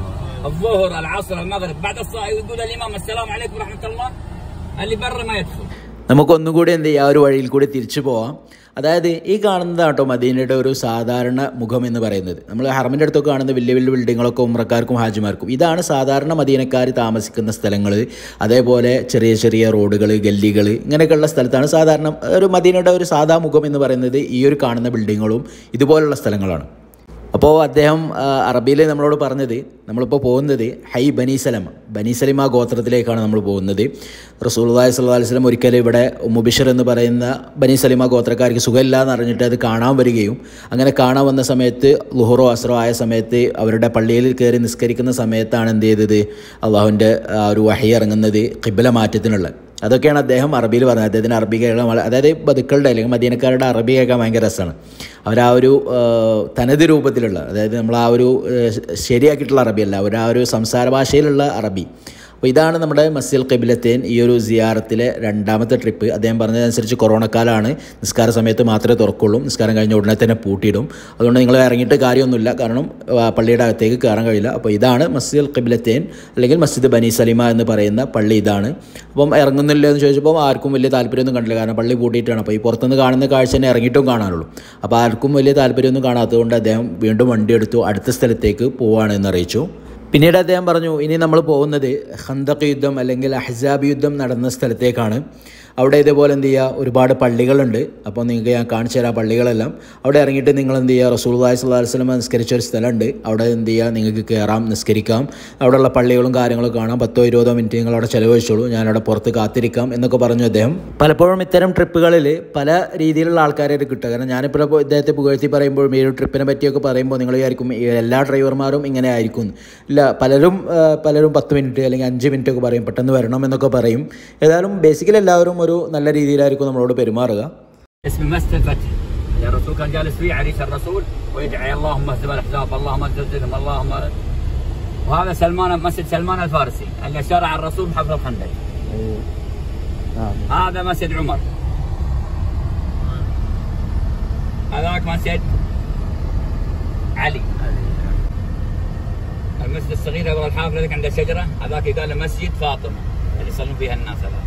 الظهر العصر المغرب بعد الصلاة يقول الإمام السلام عليكم ورحمة الله اللي برا ما يدخل നമുക്കൊന്നുകൂടി എന്ത് ചെയ്യാം ആ ഒരു വഴിയിൽ കൂടി തിരിച്ചു പോവാം അതായത് ഈ കാണുന്നതാണ് കേട്ടോ മദീനയുടെ ഒരു സാധാരണ മുഖം എന്ന് പറയുന്നത് നമ്മൾ ഹറമിൻ്റെ അടുത്തൊക്കെ കാണുന്ന വലിയ വലിയ ബിൽഡിങ്ങുകളൊക്കെ ഉമ്രക്കാർക്കും ഹാജിമാർക്കും ഇതാണ് സാധാരണ മദീനക്കാർ താമസിക്കുന്ന സ്ഥലങ്ങൾ അതേപോലെ ചെറിയ ചെറിയ റോഡുകൾ ഗല്ലികൾ ഇങ്ങനെയൊക്കെയുള്ള സ്ഥലത്താണ് സാധാരണ ഒരു മദീനയുടെ ഒരു സാധാ മുഖം എന്ന് പറയുന്നത് ഈ ഒരു കാണുന്ന ബിൽഡിങ്ങുകളും ഇതുപോലുള്ള സ്ഥലങ്ങളാണ് അപ്പോൾ അദ്ദേഹം അറബിയിൽ നമ്മളോട് പറഞ്ഞത് നമ്മളിപ്പോൾ പോകുന്നത് ഹൈ ബനീസലം ബനീസലിമ ഗോത്രത്തിലേക്കാണ് നമ്മൾ പോകുന്നത് റസൂൽദായ് സല്ലാ വസ്ലം ഒരിക്കലും ഇവിടെ മുബിഷർ എന്ന് പറയുന്ന ബനീസലിമ ഗോത്രക്കാർക്ക് സുഖമില്ല എന്ന് അറിഞ്ഞിട്ട് അത് കാണാൻ വരികയും അങ്ങനെ കാണാൻ വന്ന സമയത്ത് ലുഹറോ അസ്രോ ആയ സമയത്ത് അവരുടെ പള്ളിയിൽ കയറി നിസ്കരിക്കുന്ന സമയത്താണ് എന്ത് ചെയ്തത് അള്ളാഹുവിൻ്റെ ആ ഒരു വഹി ഇറങ്ങുന്നത് കിബില മാറ്റത്തിനുള്ള അതൊക്കെയാണ് അദ്ദേഹം അറബിയിൽ പറഞ്ഞത് അദ്ദേഹത്തിന് അറബി കേൾക്കാൻ വളരെ അതായത് ബതുക്കളുടെ അല്ലെങ്കിൽ മദീനക്കാരുടെ അറബി കേൾക്കാൻ ഭയങ്കര രസമാണ് അവർ ആ ഒരു ആ, തനത് രൂപത്തിലുള്ള അതായത് നമ്മൾ ആ ഒരു ആ, ശരിയാക്കിയിട്ടുള്ള അറബിയല്ല അവർ ആ ഒരു സംസാര ഭാഷയിലുള്ള അറബി അപ്പോൾ ഇതാണ് നമ്മുടെ മസ്ജിൽ കബിലത്തേൻ ഈ ഒരു സിയാറത്തിലെ രണ്ടാമത്തെ ട്രിപ്പ് അദ്ദേഹം പറഞ്ഞതനുസരിച്ച് കൊറോണ കാലമാണ് നിസ്കാര സമയത്ത് മാത്രമേ തുറക്കുള്ളൂ നിസ്കാരം കഴിഞ്ഞ ഉടനെ തന്നെ പൂട്ടിയിടും അതുകൊണ്ട് നിങ്ങൾ ഇറങ്ങിയിട്ട് കാര്യമൊന്നുമില്ല കാരണം ആ, പള്ളിയുടെ അകത്തേക്ക് കയറാൻ കഴിയില്ല അപ്പോൾ ഇതാണ് മസ്ജിൽ കബിലത്തേൻ അല്ലെങ്കിൽ മസ്ജിദ് ബനി സലിമ എന്ന് പറയുന്ന പള്ളി ഇതാണ് അപ്പം ഇറങ്ങുന്നില്ല എന്ന് ചോദിച്ചപ്പോൾ ആർക്കും വലിയ താല്പര്യമൊന്നും കണ്ടില്ല കാരണം പള്ളി പൂട്ടിയിട്ടാണ് അപ്പോൾ ഈ പുറത്തുനിന്ന് കാണുന്ന കാഴ്ച തന്നെ ഇറങ്ങിയിട്ടും കാണാനുള്ളൂ അപ്പോൾ ആർക്കും വലിയ താല്പര്യമൊന്നും കാണാത്തതുകൊണ്ട് അദ്ദേഹം വീണ്ടും വണ്ടി എടുത്തു അടുത്ത സ്ഥലത്തേക്ക് പോവുകയാണ് എന്ന് അറിയിച്ചു പിന്നീട് അദ്ദേഹം പറഞ്ഞു ഇനി നമ്മൾ പോകുന്നത് ഹന്തക് യുദ്ധം അല്ലെങ്കിൽ അഹ്സാബ് യുദ്ധം നടന്ന സ്ഥലത്തേക്കാണ് അവിടെ ഇതേപോലെ എന്ത് ചെയ്യുക ഒരുപാട് പള്ളികളുണ്ട് അപ്പോൾ നിങ്ങൾക്ക് ഞാൻ കാണിച്ചു തരാം പള്ളികളെല്ലാം അവിടെ ഇറങ്ങിയിട്ട് നിങ്ങൾ എന്ത് ചെയ്യുക റസൂൽദായ് സ്വല്ലാ വസ്ലം നിസ്കരിച്ച ഒരു സ്ഥലമുണ്ട് അവിടെ എന്ത് ചെയ്യുക നിങ്ങൾക്ക് കയറാം നിസ്കരിക്കാം അവിടെയുള്ള പള്ളികളും കാര്യങ്ങളും കാണാം പത്തോ ഇരുപതോ മിനിറ്റ് നിങ്ങൾ അവിടെ ചിലവഴിച്ചോളൂ ഞാനവിടെ പുറത്ത് കാത്തിരിക്കാം എന്നൊക്കെ പറഞ്ഞു അദ്ദേഹം പലപ്പോഴും ഇത്തരം ട്രിപ്പുകളിൽ പല രീതിയിലുള്ള ആൾക്കാരായിട്ട് കിട്ടുക കാരണം ഞാനിപ്പോൾ ഇപ്പോൾ ഇദ്ദേഹത്തെ പുകഴ്ത്തി പറയുമ്പോഴും ഈ ഒരു ട്രിപ്പിനെ പറ്റിയൊക്കെ പറയുമ്പോൾ നിങ്ങൾ വിചാരിക്കും ഈ എല്ലാ ഡ്രൈവർമാരും ഇങ്ങനെ ആയിരിക്കും ഇല്ല പലരും ആ, പലരും പത്ത് മിനിറ്റ് അല്ലെങ്കിൽ അഞ്ച് മിനിറ്റ് ഒക്കെ പറയും പെട്ടെന്ന് വരണം എന്നൊക്കെ പറയും ഏതായാലും ബേസിക്കലി എല്ലാവരും ഒരു നല്ല രീതിയിലായിരിക്കും നമ്മളോട് പെരുമാറുക اسم مسجد الفتح يا الرسول كان جالس فيه عريس الرسول ويدعي اللهم اهزم الاحزاب اللهم زلزلهم اللهم وهذا سلمان مسجد سلمان الفارسي اللي شرع الرسول بحفر الخندق هذا مسجد عمر هذاك مسجد علي المسجد الصغير ورا الحافله ذيك عند شجره هذاك يقال له مسجد فاطمه اللي يصلون فيها الناس هذا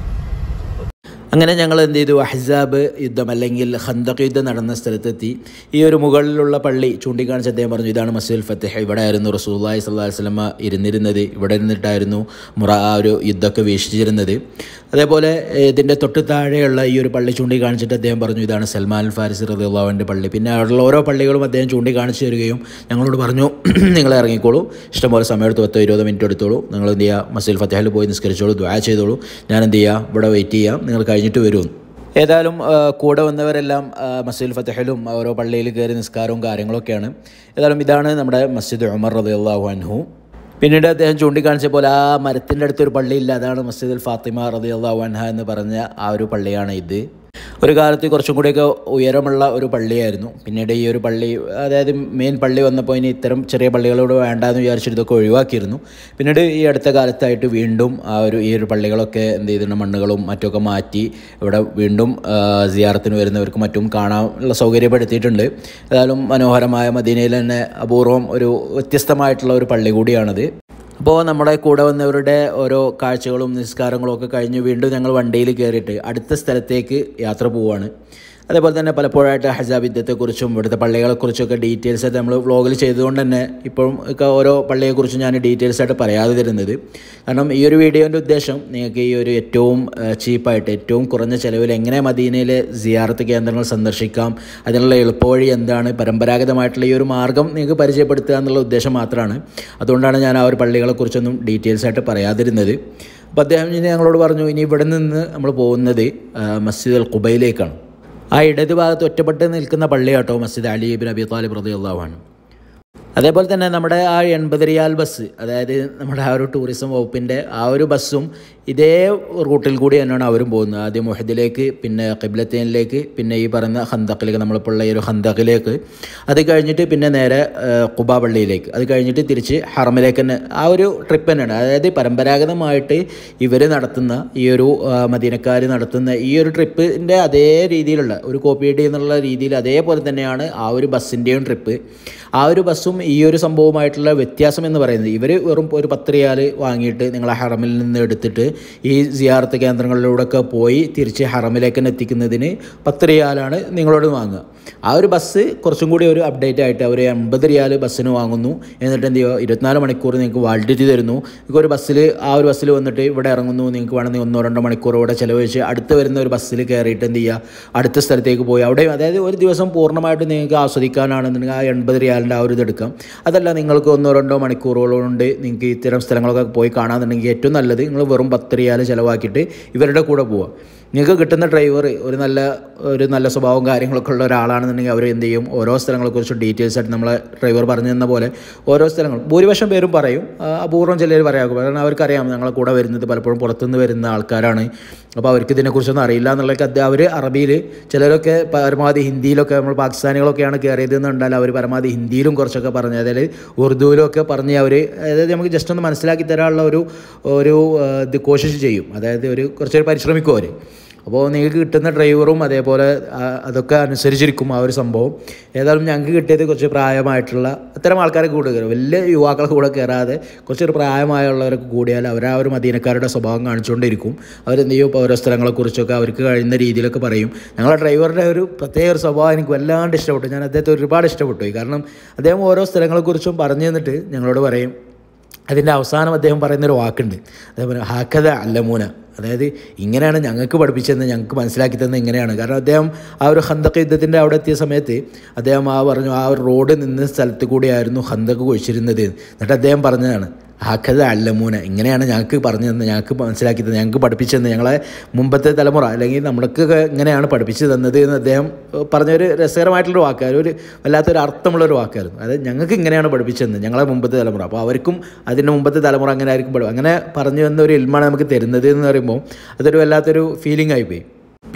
അങ്ങനെ ഞങ്ങൾ എന്ത് ചെയ്തു അഹ്സാബ് യുദ്ധം അല്ലെങ്കിൽ ഖന്തക് യുദ്ധം നടന്ന സ്ഥലത്തെത്തി ഈ ഒരു മുകളിലുള്ള പള്ളി ചൂണ്ടിക്കാണിച്ച് അദ്ദേഹം പറഞ്ഞു ഇതാണ് മസ്ജിദുൽ ഫത്തഹ് ഇവിടെ ആയിരുന്നു റസൂല്ലായി സല്ലാ വസ്ലമ ഇരുന്നിരുന്നത് ഇവിടെ ഇരുന്നിട്ടായിരുന്നു മുറ ആ ഒരു യുദ്ധമൊക്കെ വീക്ഷിച്ചിരുന്നത് അതേപോലെ ഏഹ്, ഇതിൻ്റെ തൊട്ട് താഴെയുള്ള ഈ ഒരു പള്ളി ചൂണ്ടിക്കാണിച്ചിട്ട് അദ്ദേഹം പറഞ്ഞു ഇതാണ് സൽമാൻ അൽ ഫാരിസ് റദിയുള്ളാവിൻ്റെ പള്ളി പിന്നെ അവിടെയുള്ള ഓരോ പള്ളികളും അദ്ദേഹം ചൂണ്ടിക്കാണിച്ച് തരികയും ഞങ്ങളോട് പറഞ്ഞു നിങ്ങൾ ഇറങ്ങിക്കോളൂ ഇഷ്ടംപോലെ സമയം എടുത്ത് പത്തോ ഇരുപത് മിനിറ്റ് എടുത്തോളൂ നിങ്ങൾ എന്ത് ചെയ്യുക മസ്ജിദ് ഫത്തഹിൽ പോയി നിസ്കരിച്ചോളൂ ദ്വാ ചെയ്തോളൂ ഞാൻ എന്ത് ചെയ്യാം ഇവിടെ വെയിറ്റ് ചെയ്യാം നിങ്ങൾ കഴിഞ്ഞിട്ട് വരും ഏതായാലും ആ, കൂടെ വന്നവരെല്ലാം ആ, മസ്ജിദ് ഫത്തഹിലും ഓരോ പള്ളിയിൽ കയറി നിസ്കാരവും കാര്യങ്ങളൊക്കെയാണ് ഏതായാലും ഇതാണ് നമ്മുടെ മസ്ജിദ് ഉമർ റദിയുള്ളാഹു അൻഹു പിന്നീട് അദ്ദേഹം ചൂണ്ടിക്കാണിച്ച പോലെ ആ മരത്തിൻ്റെ അടുത്തൊരു പള്ളിയില്ല അതാണ് മസ്ജിദുൽ ഫാത്തിമ റദിയുള്ളാഹു അൻഹ എന്ന് പറഞ്ഞ ആ ഒരു പള്ളിയാണ് ഇത് ഒരു കാലത്ത് കുറച്ചും കൂടിയൊക്കെ ഉയരമുള്ള ഒരു പള്ളിയായിരുന്നു പിന്നീട് ഈ ഒരു പള്ളി അതായത് മെയിൻ പള്ളി വന്നപ്പോൾ ഇനി ഇത്തരം ചെറിയ പള്ളികളോട് വേണ്ടാന്ന് വിചാരിച്ചിട്ട് ഇതൊക്കെ ഒഴിവാക്കിയിരുന്നു പിന്നീട് ഈ അടുത്ത കാലത്തായിട്ട് വീണ്ടും ആ ഒരു ഈ ഒരു പള്ളികളൊക്കെ എന്ത് ചെയ്തിട്ടുണ്ട് മണ്ണുകളും മറ്റുമൊക്കെ മാറ്റി ഇവിടെ വീണ്ടും ആ, സിയാറത്തിന് വരുന്നവർക്കും മറ്റും കാണാനുള്ള സൗകര്യപ്പെടുത്തിയിട്ടുണ്ട് ഏതായാലും മനോഹരമായ മദീനയിൽ തന്നെ അപൂർവം ഒരു വ്യത്യസ്തമായിട്ടുള്ള ഒരു പള്ളി കൂടിയാണത് അപ്പോൾ നമ്മുടെ കൂടെ വന്നവരുടെ ഓരോ കാഴ്ചകളും നിസ്കാരങ്ങളും ഒക്കെ കഴിഞ്ഞ് വീണ്ടും ഞങ്ങൾ വണ്ടിയിൽ കയറിയിട്ട് അടുത്ത സ്ഥലത്തേക്ക് യാത്ര പോവുകയാണ് അതേപോലെ തന്നെ പലപ്പോഴായിട്ട് ഹജാബ് യുദ്ധത്തെക്കുറിച്ചും ഇവിടുത്തെ പള്ളികളെക്കുറിച്ചൊക്കെ ഡീറ്റെയിൽസ് ആയിട്ട് നമ്മൾ വ്ളോഗിൽ ചെയ്തുകൊണ്ട് തന്നെ ഇപ്പോഴും ഒക്കെ ഓരോ പള്ളിയെക്കുറിച്ചും ഞാൻ ഡീറ്റെയിൽസ് ആയിട്ട് പറയാതെ തരുന്നത് കാരണം ഈ ഒരു വീഡിയോൻ്റെ ഉദ്ദേശം നിങ്ങൾക്ക് ഈ ഒരു ഏറ്റവും ചീപ്പായിട്ട് ഏറ്റവും കുറഞ്ഞ ചിലവിൽ എങ്ങനെ മദീനയിലെ സിയാറത്ത് കേന്ദ്രങ്ങൾ സന്ദർശിക്കാം അതിനുള്ള എളുപ്പവഴി എന്താണ് പരമ്പരാഗതമായിട്ടുള്ള ഈ ഒരു മാർഗ്ഗം നിങ്ങൾക്ക് പരിചയപ്പെടുത്തുക എന്നുള്ള ഉദ്ദേശം മാത്രമാണ് അതുകൊണ്ടാണ് ഞാൻ ആ ഒരു പള്ളികളെക്കുറിച്ചൊന്നും ഡീറ്റെയിൽസ് ആയിട്ട് പറയാതിരുന്നത് അപ്പോൾ അദ്ദേഹം ഇനി ഞങ്ങളോട് പറഞ്ഞു ഇനി ഇവിടെ നിന്ന് നമ്മൾ പോകുന്നത് ആ, മസ്ജിദ് അൽ ഖുബൈലേക്കാണ് ആ ഇടത് ഭാഗത്ത് ഒറ്റപ്പെട്ട് നിൽക്കുന്ന പള്ളിയാട്ടോ മസ്ജിദ് അലി ഇബിൻ അബി താലിബ് റളിയല്ലാഹു അതേപോലെ തന്നെ നമ്മുടെ ആ എൺപത് റിയാൽ ബസ് അതായത് നമ്മുടെ ആ ഒരു ടൂറിസം വകുപ്പിൻ്റെ ആ ഒരു ബസ്സും ഇതേ റൂട്ടിൽ കൂടി തന്നെയാണ് അവരും പോകുന്നത് ആദ്യം മുഹദിലേക്ക് പിന്നെ കിബ്ലത്തേനിലേക്ക് പിന്നെ ഈ പറയുന്ന ഹന്തക്കിലേക്ക് നമ്മളിപ്പോൾ ഉള്ള ഈ ഒരു ഹന്തക്കിലേക്ക് അത് കഴിഞ്ഞിട്ട് പിന്നെ നേരെ ആ, ഖുബ പള്ളിയിലേക്ക് അത് കഴിഞ്ഞിട്ട് തിരിച്ച് ഹറമിലേക്ക് തന്നെ ആ ഒരു ട്രിപ്പ് തന്നെയാണ് അതായത് പരമ്പരാഗതമായിട്ട് ഇവർ നടത്തുന്ന ഈ ഒരു മദീനക്കാർ നടത്തുന്ന ഈ ഒരു ട്രിപ്പിൻ്റെ അതേ രീതിയിലുള്ള ഒരു കോപ്പി അടി എന്നുള്ള രീതിയിൽ അതേപോലെ തന്നെയാണ് ആ ഒരു ബസ്സിൻ്റെയും ട്രിപ്പ് ആ ഒരു ബസ്സും ഈ ഒരു സംഭവമായിട്ടുള്ള വ്യത്യാസം എന്ന് പറയുന്നത് ഇവർ വെറും ഒരു പത്ത് റിയാൽ വാങ്ങിയിട്ട് നിങ്ങളെ ഹറമിൽ നിന്ന് എടുത്തിട്ട് ഈ സിയാറത്ത് കേന്ദ്രങ്ങളിലൂടെയൊക്കെ പോയി തിരിച്ച് ഹറമിലേക്ക് തന്നെ എത്തിക്കുന്നതിന് പത്ത് റിയാലാണ് നിങ്ങളോട് വാങ്ങുക ആ ഒരു ബസ് കുറച്ചും കൂടി ഒരു അപ്ഡേറ്റ് ആയിട്ട് അവർ എൺപത് റിയാൽ ബസ്സിന് വാങ്ങുന്നു എന്നിട്ട് എന്ത് ചെയ്യുക ഇരുപത്തിനാല് മണിക്കൂർ നിങ്ങൾക്ക് വാലിഡിറ്റി തരുന്നു നിങ്ങൾക്ക് ഒരു ബസ്സിൽ ആ ഒരു ബസ്സിൽ വന്നിട്ട് ഇവിടെ ഇറങ്ങുന്നു നിങ്ങൾക്ക് വേണമെങ്കിൽ ഒന്നോ രണ്ടോ മണിക്കൂർ ഇവിടെ ചിലവഴിച്ച് അടുത്ത് വരുന്ന ഒരു ബസ്സിൽ കയറിയിട്ട് എന്ത് ചെയ്യുക അടുത്ത സ്ഥലത്തേക്ക് പോയി അവിടെ അതായത് ഒരു ദിവസം പൂർണ്ണമായിട്ട് നിങ്ങൾക്ക് ആസ്വദിക്കാനാണെന്നുണ്ടെങ്കിൽ ആ എൺപത് റിയാലിൻ്റെ ആ ഒരു ഇത് എടുക്കാം അതല്ല നിങ്ങൾക്ക് ഒന്നോ രണ്ടോ മണിക്കൂറുകളുണ്ട് നിങ്ങൾക്ക് ഇത്തരം സ്ഥലങ്ങളൊക്കെ പോയി കാണാമെന്നുണ്ടെങ്കിൽ ഏറ്റവും നല്ലത് നിങ്ങൾ വെറും പത്ത് റിയാൽ ചിലവാക്കിയിട്ട് ഇവരുടെ കൂടെ പോവുക നിങ്ങൾക്ക് കിട്ടുന്ന ഡ്രൈവർ ഒരു നല്ല ഒരു നല്ല സ്വഭാവവും കാര്യങ്ങളൊക്കെ ഉള്ള ഒരാളാണെന്നുണ്ടെങ്കിൽ അവർ എന്ത് ചെയ്യും ഓരോ സ്ഥലങ്ങളെക്കുറിച്ച് ഡീറ്റെയിൽസ് ആയിട്ട് നമ്മളെ ഡ്രൈവർ പറഞ്ഞു തന്ന പോലെ ഓരോ സ്ഥലങ്ങൾ ഭൂരിപക്ഷം പേരും പറയും ആ, അപൂർവം ചിലർ പറയാം കാരണം അവർക്കറിയാം ഞങ്ങളെ കൂടെ വരുന്നത് പലപ്പോഴും പുറത്തുനിന്ന് വരുന്ന ആൾക്കാരാണ് അപ്പോൾ അവർക്ക് ഇതിനെക്കുറിച്ചൊന്നും അറിയില്ല എന്നുള്ളതൊക്കെ അവർ അറബിയിൽ ചിലരൊക്കെ പരമാവധി ഹിന്ദിയിലൊക്കെ നമ്മൾ പാകിസ്ഥാനികളൊക്കെയാണ് കയറിയത് എന്നുണ്ടാൽ അവർ പരമാവധി ഹിന്ദിയിലും കുറച്ചൊക്കെ പറഞ്ഞ് അതായത് ഉറുദുവിലൊക്കെ പറഞ്ഞ് അവർ അതായത് നമുക്ക് ജസ്റ്റ് ഒന്ന് മനസ്സിലാക്കി തരാനുള്ള ഒരു ഒരു ആ, ഇത് കോശിച്ച് ചെയ്യും അതായത് ഒരു കുറച്ചൊരു പരിശ്രമിക്കും അവർ അപ്പോൾ നിങ്ങൾക്ക് കിട്ടുന്ന ഡ്രൈവറും അതേപോലെ ആ, അതൊക്കെ അനുസരിച്ചിരിക്കും ആ ഒരു സംഭവം ഏതായാലും ഞങ്ങൾക്ക് കിട്ടിയത് കുറച്ച് പ്രായമായിട്ടുള്ള അത്തരം ആൾക്കാരെ കൂടെ കയറും വലിയ യുവാക്കളെ കൂടെ കയറാതെ കുറച്ചൊരു പ്രായമായുള്ളവരൊക്കെ കൂടിയാൽ അവർ ആ ഒരു മദീനക്കാരുടെ സ്വഭാവം കാണിച്ചുകൊണ്ടിരിക്കും അവരെന്ത് ചെയ്യും ഇപ്പോൾ ഓരോ സ്ഥലങ്ങളെക്കുറിച്ചൊക്കെ അവർക്ക് കഴിയുന്ന രീതിയിലൊക്കെ പറയും ഞങ്ങളുടെ ഡ്രൈവറുടെ ഒരു പ്രത്യേക ഒരു സ്വഭാവം എനിക്ക് വല്ലാണ്ട് ഇഷ്ടപ്പെട്ടു ഞാൻ അദ്ദേഹത്തെ ഒരുപാട് ഇഷ്ടപ്പെട്ടു പോയി. കാരണം അദ്ദേഹം ഓരോ സ്ഥലങ്ങളെക്കുറിച്ചും പറഞ്ഞു തന്നിട്ട് ഞങ്ങളോട് പറയും അതിൻ്റെ അവസാനം അദ്ദേഹം പറയുന്നൊരു വാക്കുണ്ട് അതേപോലെ ഹാക്കത അല്ലമൂന അതായത് ഇങ്ങനെയാണ് ഞങ്ങൾക്ക് പഠിപ്പിച്ചതെന്ന് ഞങ്ങൾക്ക് മനസ്സിലാക്കി തന്നത് ഇങ്ങനെയാണ് കാരണം അദ്ദേഹം ആ ഒരു ഹന്തക്ക് യുദ്ധത്തിൻ്റെ അവിടെ എത്തിയ സമയത്ത് അദ്ദേഹം ആ പറഞ്ഞു ആ ഒരു റോഡ് നിന്ന സ്ഥലത്ത് കൂടിയായിരുന്നു ഹന്തക്ക് കുഴിച്ചിരുന്നത് എന്നിട്ട് അദ്ദേഹം പറഞ്ഞതാണ് ഹാക്കത അല്ലമൂന ഇങ്ങനെയാണ് ഞങ്ങൾക്ക് പറഞ്ഞു തന്നത് ഞങ്ങൾക്ക് മനസ്സിലാക്കി തന്നത് ഞങ്ങൾക്ക് പഠിപ്പിച്ചു തന്നത് ഞങ്ങളെ മുമ്പത്തെ തലമുറ അല്ലെങ്കിൽ നമ്മൾക്ക് ഇങ്ങനെയാണ് പഠിപ്പിച്ചു തന്നത് എന്ന് അദ്ദേഹം ഏഹ്, പറഞ്ഞൊരു രസകരമായിട്ടുള്ളൊരു വാക്കായിരുന്നു ഒരു വല്ലാത്തൊരു അർത്ഥമുള്ളൊരു വാക്കായിരുന്നു അതായത് ഞങ്ങൾക്ക് ഇങ്ങനെയാണ് പഠിപ്പിച്ചു തന്നത് ഞങ്ങളെ മുമ്പത്തെ തലമുറ അപ്പോൾ അവർക്കും അതിൻ്റെ മുമ്പത്തെ തലമുറ അങ്ങനെ ആയിരിക്കും പഠി അങ്ങനെ പറഞ്ഞു വന്ന ഒരു ഇൽമാണ് നമുക്ക് തരുന്നത് എന്ന് പറയുമ്പോൾ അതൊരു വല്ലാത്തൊരു ഫീലിംഗ് ആയിപ്പോയി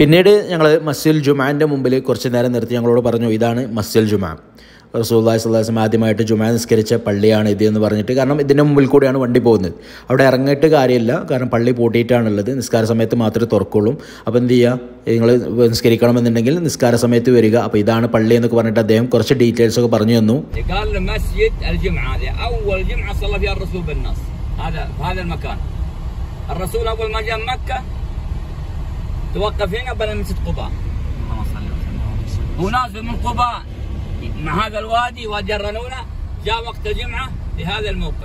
പിന്നീട് ഞങ്ങൾ മസ്ജിൽ ജുമാൻ്റെ മുമ്പിൽ കുറച്ച് നേരം നിർത്തി ഞങ്ങളോട് പറഞ്ഞു ഇതാണ് മസ്ജിൽ ജുമാ റസൂല്ലാഹി സ്വലാസ്ലം ആദ്യമായിട്ട് ജുമാ നിസ്കരിച്ച പള്ളിയാണ് ഇത് എന്ന് പറഞ്ഞിട്ട് കാരണം ഇതിൻ്റെ മുമ്പിൽ കൂടിയാണ് വണ്ടി പോകുന്നത് അവിടെ ഇറങ്ങിയിട്ട് കാര്യമില്ല കാരണം പള്ളി പൂട്ടിയിട്ടാണുള്ളത് നിസ്കാര സമയത്ത് മാത്രമേ തുറക്കുള്ളൂ അപ്പോൾ എന്ത് ചെയ്യുക നിങ്ങൾ നിസ്കരിക്കണമെന്നുണ്ടെങ്കിൽ നിസ്കാര സമയത്ത് വരിക അപ്പോൾ ഇതാണ് പള്ളി എന്നൊക്കെ പറഞ്ഞിട്ട് അദ്ദേഹം കുറച്ച് ഡീറ്റെയിൽസ് ഒക്കെ പറഞ്ഞു തന്നു قال له مسجد الجمعة هذه أول جمعة صلى فيها الرسول بالنص هذا في هذا المكان الرسول أول ما جاء مكة توقف هنا بنى مسجد قباء هو نازل من قباء مع هذا الوادي وادي الرنونة جاء وقت الجمعة لهذا الموقع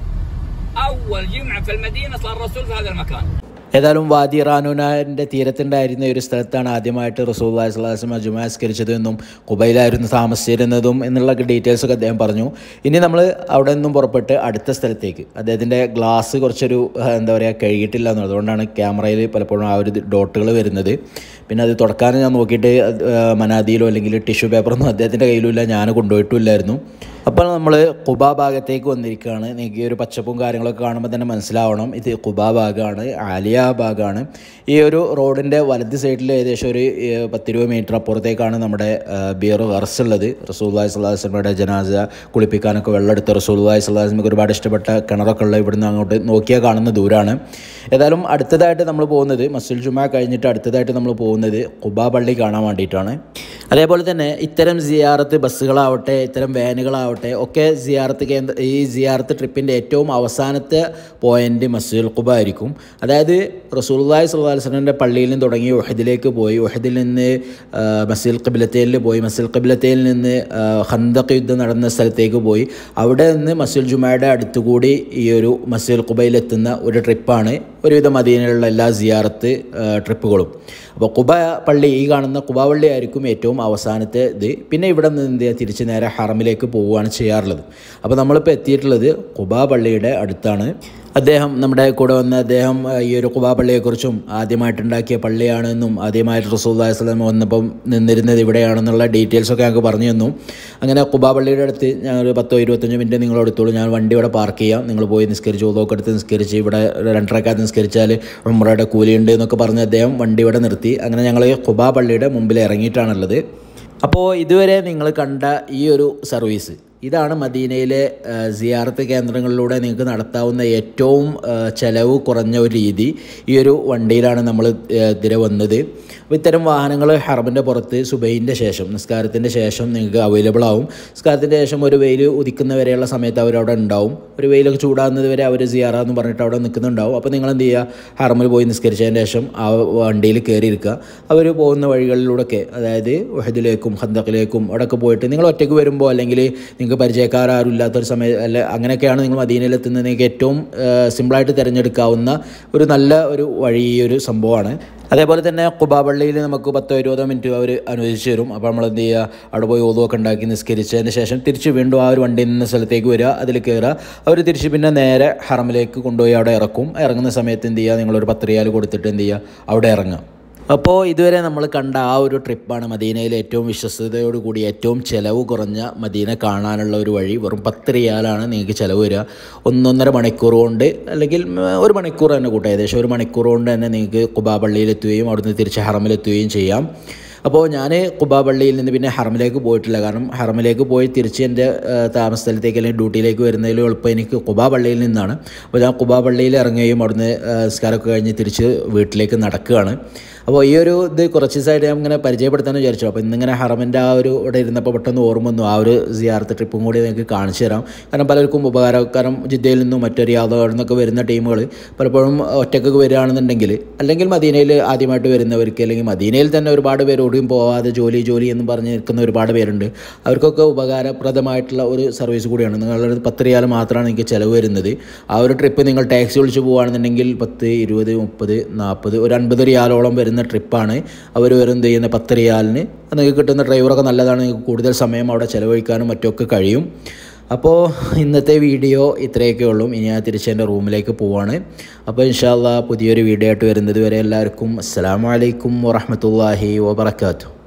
أول جمعة في المدينة صار الرسول في هذا المكان ഏതായാലും വാദി റാനുനാൻ്റെ തീരത്തുണ്ടായിരുന്ന ഒരു സ്ഥലത്താണ് ആദ്യമായിട്ട് റസൂൽ അള്ളാഹിസ്ലാസ്ലം ജുമാസ്കരിച്ചത് എന്നും കുബൈലായിരുന്നു താമസിച്ചിരുന്നതും എന്നുള്ള ഡീറ്റെയിൽസ് ഒക്കെ അദ്ദേഹം പറഞ്ഞു ഇനി നമ്മൾ അവിടെ നിന്നും പുറപ്പെട്ട് അടുത്ത സ്ഥലത്തേക്ക് അദ്ദേഹത്തിൻ്റെ ഗ്ലാസ് കുറച്ചൊരു ഏഹ്, എന്താ പറയുക കഴുകിയിട്ടില്ല എന്നുള്ളത് അതുകൊണ്ടാണ് ക്യാമറയിൽ പലപ്പോഴും ആ ഒരു ഡോട്ടുകൾ വരുന്നത് പിന്നെ അത് തുടക്കാൻ ഞാൻ നോക്കിയിട്ട് അത്, ഏഹ്, മനാദിയിലോ അല്ലെങ്കിൽ ടിഷ്യൂ പേപ്പറൊന്നും അദ്ദേഹത്തിൻ്റെ കയ്യിലുമില്ല ഞാൻ കൊണ്ടുപോയിട്ടുമില്ലായിരുന്നു അപ്പോൾ നമ്മൾ കുബ ഭാഗത്തേക്ക് വന്നിരിക്കുകയാണ് നിങ്ങൾക്ക് ഈ ഒരു പച്ചപ്പും കാര്യങ്ങളൊക്കെ കാണുമ്പോൾ തന്നെ മനസ്സിലാവണം ഇത് കുബ ഭാഗമാണ് ആലിയ ഭാഗമാണ് ഈ ഒരു റോഡിൻ്റെ വലത് സൈഡിൽ ഏകദേശം ഒരു ഏഹ്, പത്തിരുപത് മീറ്റർ അപ്പുറത്തേക്കാണ് നമ്മുടെ ഏഹ്, ബിയർ ഹർസ് ഉള്ളത് റസൂല്ലായി സ്വലാസ്ലമയുടെ ജനാസ കുളിപ്പിക്കാനൊക്കെ വെള്ളം എടുത്ത് റസൂല്ലായി സ്വലാസ്ലമക്ക് ഒരുപാട് ഇഷ്ടപ്പെട്ട കിണറൊക്കെ ഉള്ള ഇവിടുന്ന് അങ്ങോട്ട് നോക്കിയാൽ കാണുന്ന ദൂരമാണ് ഏതായാലും അടുത്തതായിട്ട് നമ്മൾ പോകുന്നത് മസ്ജിദ് ജുമാ കഴിഞ്ഞിട്ട് അടുത്തതായിട്ട് നമ്മൾ പോകുന്നത് കുബ പള്ളി കാണാൻ വേണ്ടിയിട്ടാണ് അതേപോലെ തന്നെ ഇത്തരം സിയാറത്ത് ബസ്സുകളാവട്ടെ ഇത്തരം വാനുകളാവട്ടെ ഒക്കെ സിയാറത്ത് കേന്ദ്ര ഈ സിയാറത്ത് ട്രിപ്പിൻ്റെ ഏറ്റവും അവസാനത്തെ പോയിന്റ് മസ്ജിദുൽ ഖുബ ആയിരിക്കും അതായത് റസൂൽല്ലാഹി സ്വല്ലല്ലാഹി അലൈഹി വസല്ലമയുടെ പള്ളിയിൽ നിന്ന് തുടങ്ങി ഉഹദിലേക്ക് പോയി ഉഹദിൽ നിന്ന് ആ, മസ്ജിദുൽ ഖിബ്ലത്തയിൽ പോയി മസ്ജിദുൽ ഖിബ്ലത്തയിൽ നിന്ന് ആ, ഖന്തഖ് യുദ്ധം നടന്ന സ്ഥലത്തേക്ക് പോയി അവിടെ നിന്ന് മസ്ജിദുൽ ജുമായുടെ അടുത്തുകൂടി ഈ ഒരു മസ്ജിദുൽ ഖുബയിലെത്തുന്ന ഒരു ട്രിപ്പാണ് ഒരുവിധം മദീനയിലുള്ള എല്ലാ സിയാറത്ത് ആ, ട്രിപ്പുകളും അപ്പോൾ കുബ പള്ളി ഈ കാണുന്ന കുബ പള്ളി ആയിരിക്കും ഏറ്റവും അവസാനത്തെ ഇത് പിന്നെ ഇവിടെ നിന്ന് എന്ത് ചെയ്യുക തിരിച്ച് നേരെ ഹറമിലേക്ക് പോവുകയാണ് ചെയ്യാറുള്ളത് അപ്പോൾ നമ്മളിപ്പോൾ എത്തിയിട്ടുള്ളത് കുബ പള്ളിയുടെ അടുത്താണ് അദ്ദേഹം നമ്മുടെ കൂടെ വന്ന അദ്ദേഹം ആ, ഈ ഒരു കുബ പള്ളിയെക്കുറിച്ചും ആദ്യമായിട്ടുണ്ടാക്കിയ പള്ളിയാണെന്നും ആദ്യമായിട്ട് റസൂല്ലാഹി സ്വലം വന്നപ്പം നിന്നിരുന്നത് ഇവിടെയാണെന്നുള്ള ഡീറ്റെയിൽസൊക്കെ ഞങ്ങൾക്ക് പറഞ്ഞു തന്നു അങ്ങനെ കുബ പള്ളിയുടെ അടുത്ത് ഞാൻ ഒരു പത്തോ ഇരുപത്തഞ്ചോ മിനിറ്റ് നിങ്ങൾ എടുത്തോളൂ ഞാൻ വണ്ടി ഇവിടെ പാർക്ക് ചെയ്യാം നിങ്ങൾ പോയി നിസ്കരിച്ച് ഉദോക്കെ എടുത്ത് നിസ്കരിച്ച് ഇവിടെ രണ്ടരക്കാലത്ത് നിസ്കരിച്ചാൽ ഉമ്രയുടെ കൂലിയുണ്ട് എന്നൊക്കെ പറഞ്ഞ് അദ്ദേഹം വണ്ടി ഇവിടെ നിർത്തി അങ്ങനെ ഞങ്ങൾ കുബ പള്ളിയുടെ മുമ്പിൽ ഇറങ്ങിയിട്ടാണുള്ളത് അപ്പോൾ ഇതുവരെ നിങ്ങൾ കണ്ട ഈ ഒരു സർവീസ് ഇതാണ് മദീനയിലെ ആ, സിയാറത്ത് കേന്ദ്രങ്ങളിലൂടെ നിങ്ങൾക്ക് നടത്താവുന്ന ഏറ്റവും ആ, ചെലവ് കുറഞ്ഞ ഒരു രീതി ഈ ഒരു വണ്ടിയിലാണ് നമ്മൾ ഇതിരെ വന്നത് അപ്പോൾ ഇത്തരം വാഹനങ്ങൾ ഹറമിൻ്റെ പുറത്ത് സുബൈൻ്റെ ശേഷം നിസ്കാരത്തിൻ്റെ ശേഷം നിങ്ങൾക്ക് അവൈലബിൾ ആവും നിസ്കാരത്തിൻ്റെ ശേഷം ഒരു വെയിൽ ഉദിക്കുന്ന വരെയുള്ള സമയത്ത് അവരവിടെ ഉണ്ടാവും ഒരു വെയിലൊക്കെ ചൂടാകുന്നത് വരെ അവർ സിയാറ എന്ന് പറഞ്ഞിട്ട് അവിടെ നിൽക്കുന്നുണ്ടാവും അപ്പോൾ നിങ്ങൾ എന്ത് ചെയ്യുക ഹറമിൽ പോയി നിസ്കരിച്ചതിന് ശേഷം ആ വണ്ടിയിൽ കയറിയിരിക്കുക അവർ പോകുന്ന വഴികളിലൂടെയൊക്കെ അതായത് വഹദിലേക്കും ഹന്തക്കിലേക്കും അവിടെയൊക്കെ പോയിട്ട് നിങ്ങൾ ഒറ്റയ്ക്ക് വരുമ്പോൾ അല്ലെങ്കിൽ നിങ്ങൾക്ക് പരിചയക്കാരും ഇല്ലാത്തൊരു സമയം അല്ല അങ്ങനെയൊക്കെയാണ് നിങ്ങൾ മദീനയിൽ എത്തുന്നത് നിങ്ങൾക്ക് ഏറ്റവും സിമ്പിളായിട്ട് തിരഞ്ഞെടുക്കാവുന്ന ഒരു നല്ല ഒരു വഴി ഈ ഒരു സംഭവമാണ് അതേപോലെ തന്നെ കുബാ പള്ളിയിൽ നമുക്ക് പത്തോ ഇരുപതോ മിനിറ്റ് അവർ അനുവദിച്ച് തരും അപ്പോൾ നമ്മൾ എന്ത് ചെയ്യുക അവിടെ പോയി ഓതുവൊക്കെ ഉണ്ടാക്കി നിസ്കരിച്ചതിന് ശേഷം തിരിച്ച് വീണ്ടും ആ ഒരു വണ്ടിയിൽ നിന്ന് സ്ഥലത്തേക്ക് വരിക അതിൽ കയറുക അവർ തിരിച്ച് പിന്നെ നേരെ ഹറമിലേക്ക് കൊണ്ടുപോയി അവിടെ ഇറക്കും ഇറങ്ങുന്ന സമയത്ത് എന്ത് ചെയ്യുക നിങ്ങളൊരു പത്ത് റിയാൽ കൊടുത്തിട്ട് എന്ത് ചെയ്യുക അവിടെ ഇറങ്ങുക അപ്പോൾ ഇതുവരെ നമ്മൾ കണ്ട ആ ഒരു ട്രിപ്പാണ് മദീനയിലെ ഏറ്റവും വിശ്വസ്തയോട് കൂടി ഏറ്റവും ചിലവ് കുറഞ്ഞ മദീന കാണാനുള്ള ഒരു വഴി വെറും പത്ത് റിയാലാണ് നിങ്ങൾക്ക് ചിലവ് വരിക ഒന്നൊന്നര മണിക്കൂർ കൊണ്ട് അല്ലെങ്കിൽ ഉം, ഒരു മണിക്കൂർ തന്നെ കൂട്ടാം ഏകദേശം ഒരു മണിക്കൂർ കൊണ്ട് തന്നെ നിങ്ങൾക്ക് കുബാ പള്ളിയിലെത്തുകയും അവിടുന്ന് തിരിച്ച് ഹറമിലെത്തുകയും ചെയ്യാം അപ്പോൾ ഞാൻ കുബാ പള്ളിയിൽ നിന്ന് പിന്നെ ഹറമിലേക്ക് പോയിട്ടില്ല കാരണം ഹറമിലേക്ക് പോയി തിരിച്ച് എൻ്റെ ഏഹ്, താമസ സ്ഥലത്തേക്ക് അല്ലെങ്കിൽ ഡ്യൂട്ടിയിലേക്ക് വരുന്നതിൽ എളുപ്പം എനിക്ക് കുബാ പള്ളിയിൽ നിന്നാണ് അപ്പോൾ ഞാൻ കുബാ പള്ളിയിൽ ഇറങ്ങുകയും അവിടുന്ന് ഏഹ്, നിസ്കാരമൊക്കെ കഴിഞ്ഞ് തിരിച്ച് വീട്ടിലേക്ക് നടക്കുകയാണ് അപ്പോൾ ഈ ഒരു ഇത് കുറച്ച് ദിവസമായിട്ട് ഞാൻ ഇങ്ങനെ പരിചയപ്പെടുത്താമെന്ന് വിചാരിച്ചു അപ്പോൾ ഇന്നിങ്ങനെ ഹറമിൻ്റെ ആ ഒരു ഇവിടെ ഇരുന്നപ്പോൾ പെട്ടെന്ന് ഓർമ്മ വന്നു ആ ഒരു സിയാർത്ത് ട്രിപ്പും കൂടി നിങ്ങൾക്ക് കാണിച്ചു തരാം കാരണം പലർക്കും ഉപകാരം കാരണം ജിദ്ദയിൽ നിന്നും മറ്റൊരു യാദവ് നിന്നൊക്കെ വരുന്ന ടീമുകൾ പലപ്പോഴും ഒറ്റക്കൊക്കെ വരികയാണെന്നുണ്ടെങ്കിൽ അല്ലെങ്കിൽ മദീനയിൽ ആദ്യമായിട്ട് വരുന്നവർക്ക് അല്ലെങ്കിൽ മദീനയിൽ തന്നെ ഒരുപാട് പേര് ഓടിയും പോവാതെ ജോലി ജോലി എന്ന് പറഞ്ഞ് നിൽക്കുന്ന ഒരുപാട് പേരുണ്ട് അവർക്കൊക്കെ ഉപകാരപ്രദമായിട്ടുള്ള ഒരു സർവീസ് കൂടിയാണ് നിങ്ങളുടെ പത്ത് റിയാൽ മാത്രമാണ് നിങ്ങൾക്ക് ചിലവ് വരുന്നത് ആ ഒരു ട്രിപ്പ് നിങ്ങൾ ടാക്സി വിളിച്ച് പോവുകയാണെന്നുണ്ടെങ്കിൽ പത്ത് ഇരുപത് മുപ്പത് നാൽപ്പത് ഒരു അൻപത് റിയാലോളം വരുന്ന ട്രിപ്പാണ് അവർ വരും എന്ത് ചെയ്യുന്ന പത്ത് റിയാലിന് നിങ്ങൾക്ക് കിട്ടുന്ന ഡ്രൈവറൊക്കെ നല്ലതാണ് നിങ്ങൾക്ക് കൂടുതൽ സമയം അവിടെ ചിലവഴിക്കാനും മറ്റൊക്കെ കഴിയും അപ്പോൾ ഇന്നത്തെ വീഡിയോ ഇത്രയൊക്കെ ഉള്ളൂ ഇനി ഞാൻ തിരിച്ച് എൻ്റെ റൂമിലേക്ക് പോവാണ് അപ്പോൾ ഇൻഷാല്ല പുതിയൊരു വീഡിയോ ആയിട്ട് വരുന്നത് വരെ എല്ലാവർക്കും അസ്സാം വലൈക്കും വറഹമത്തല്ലാഹി വാബർക്കാത്തു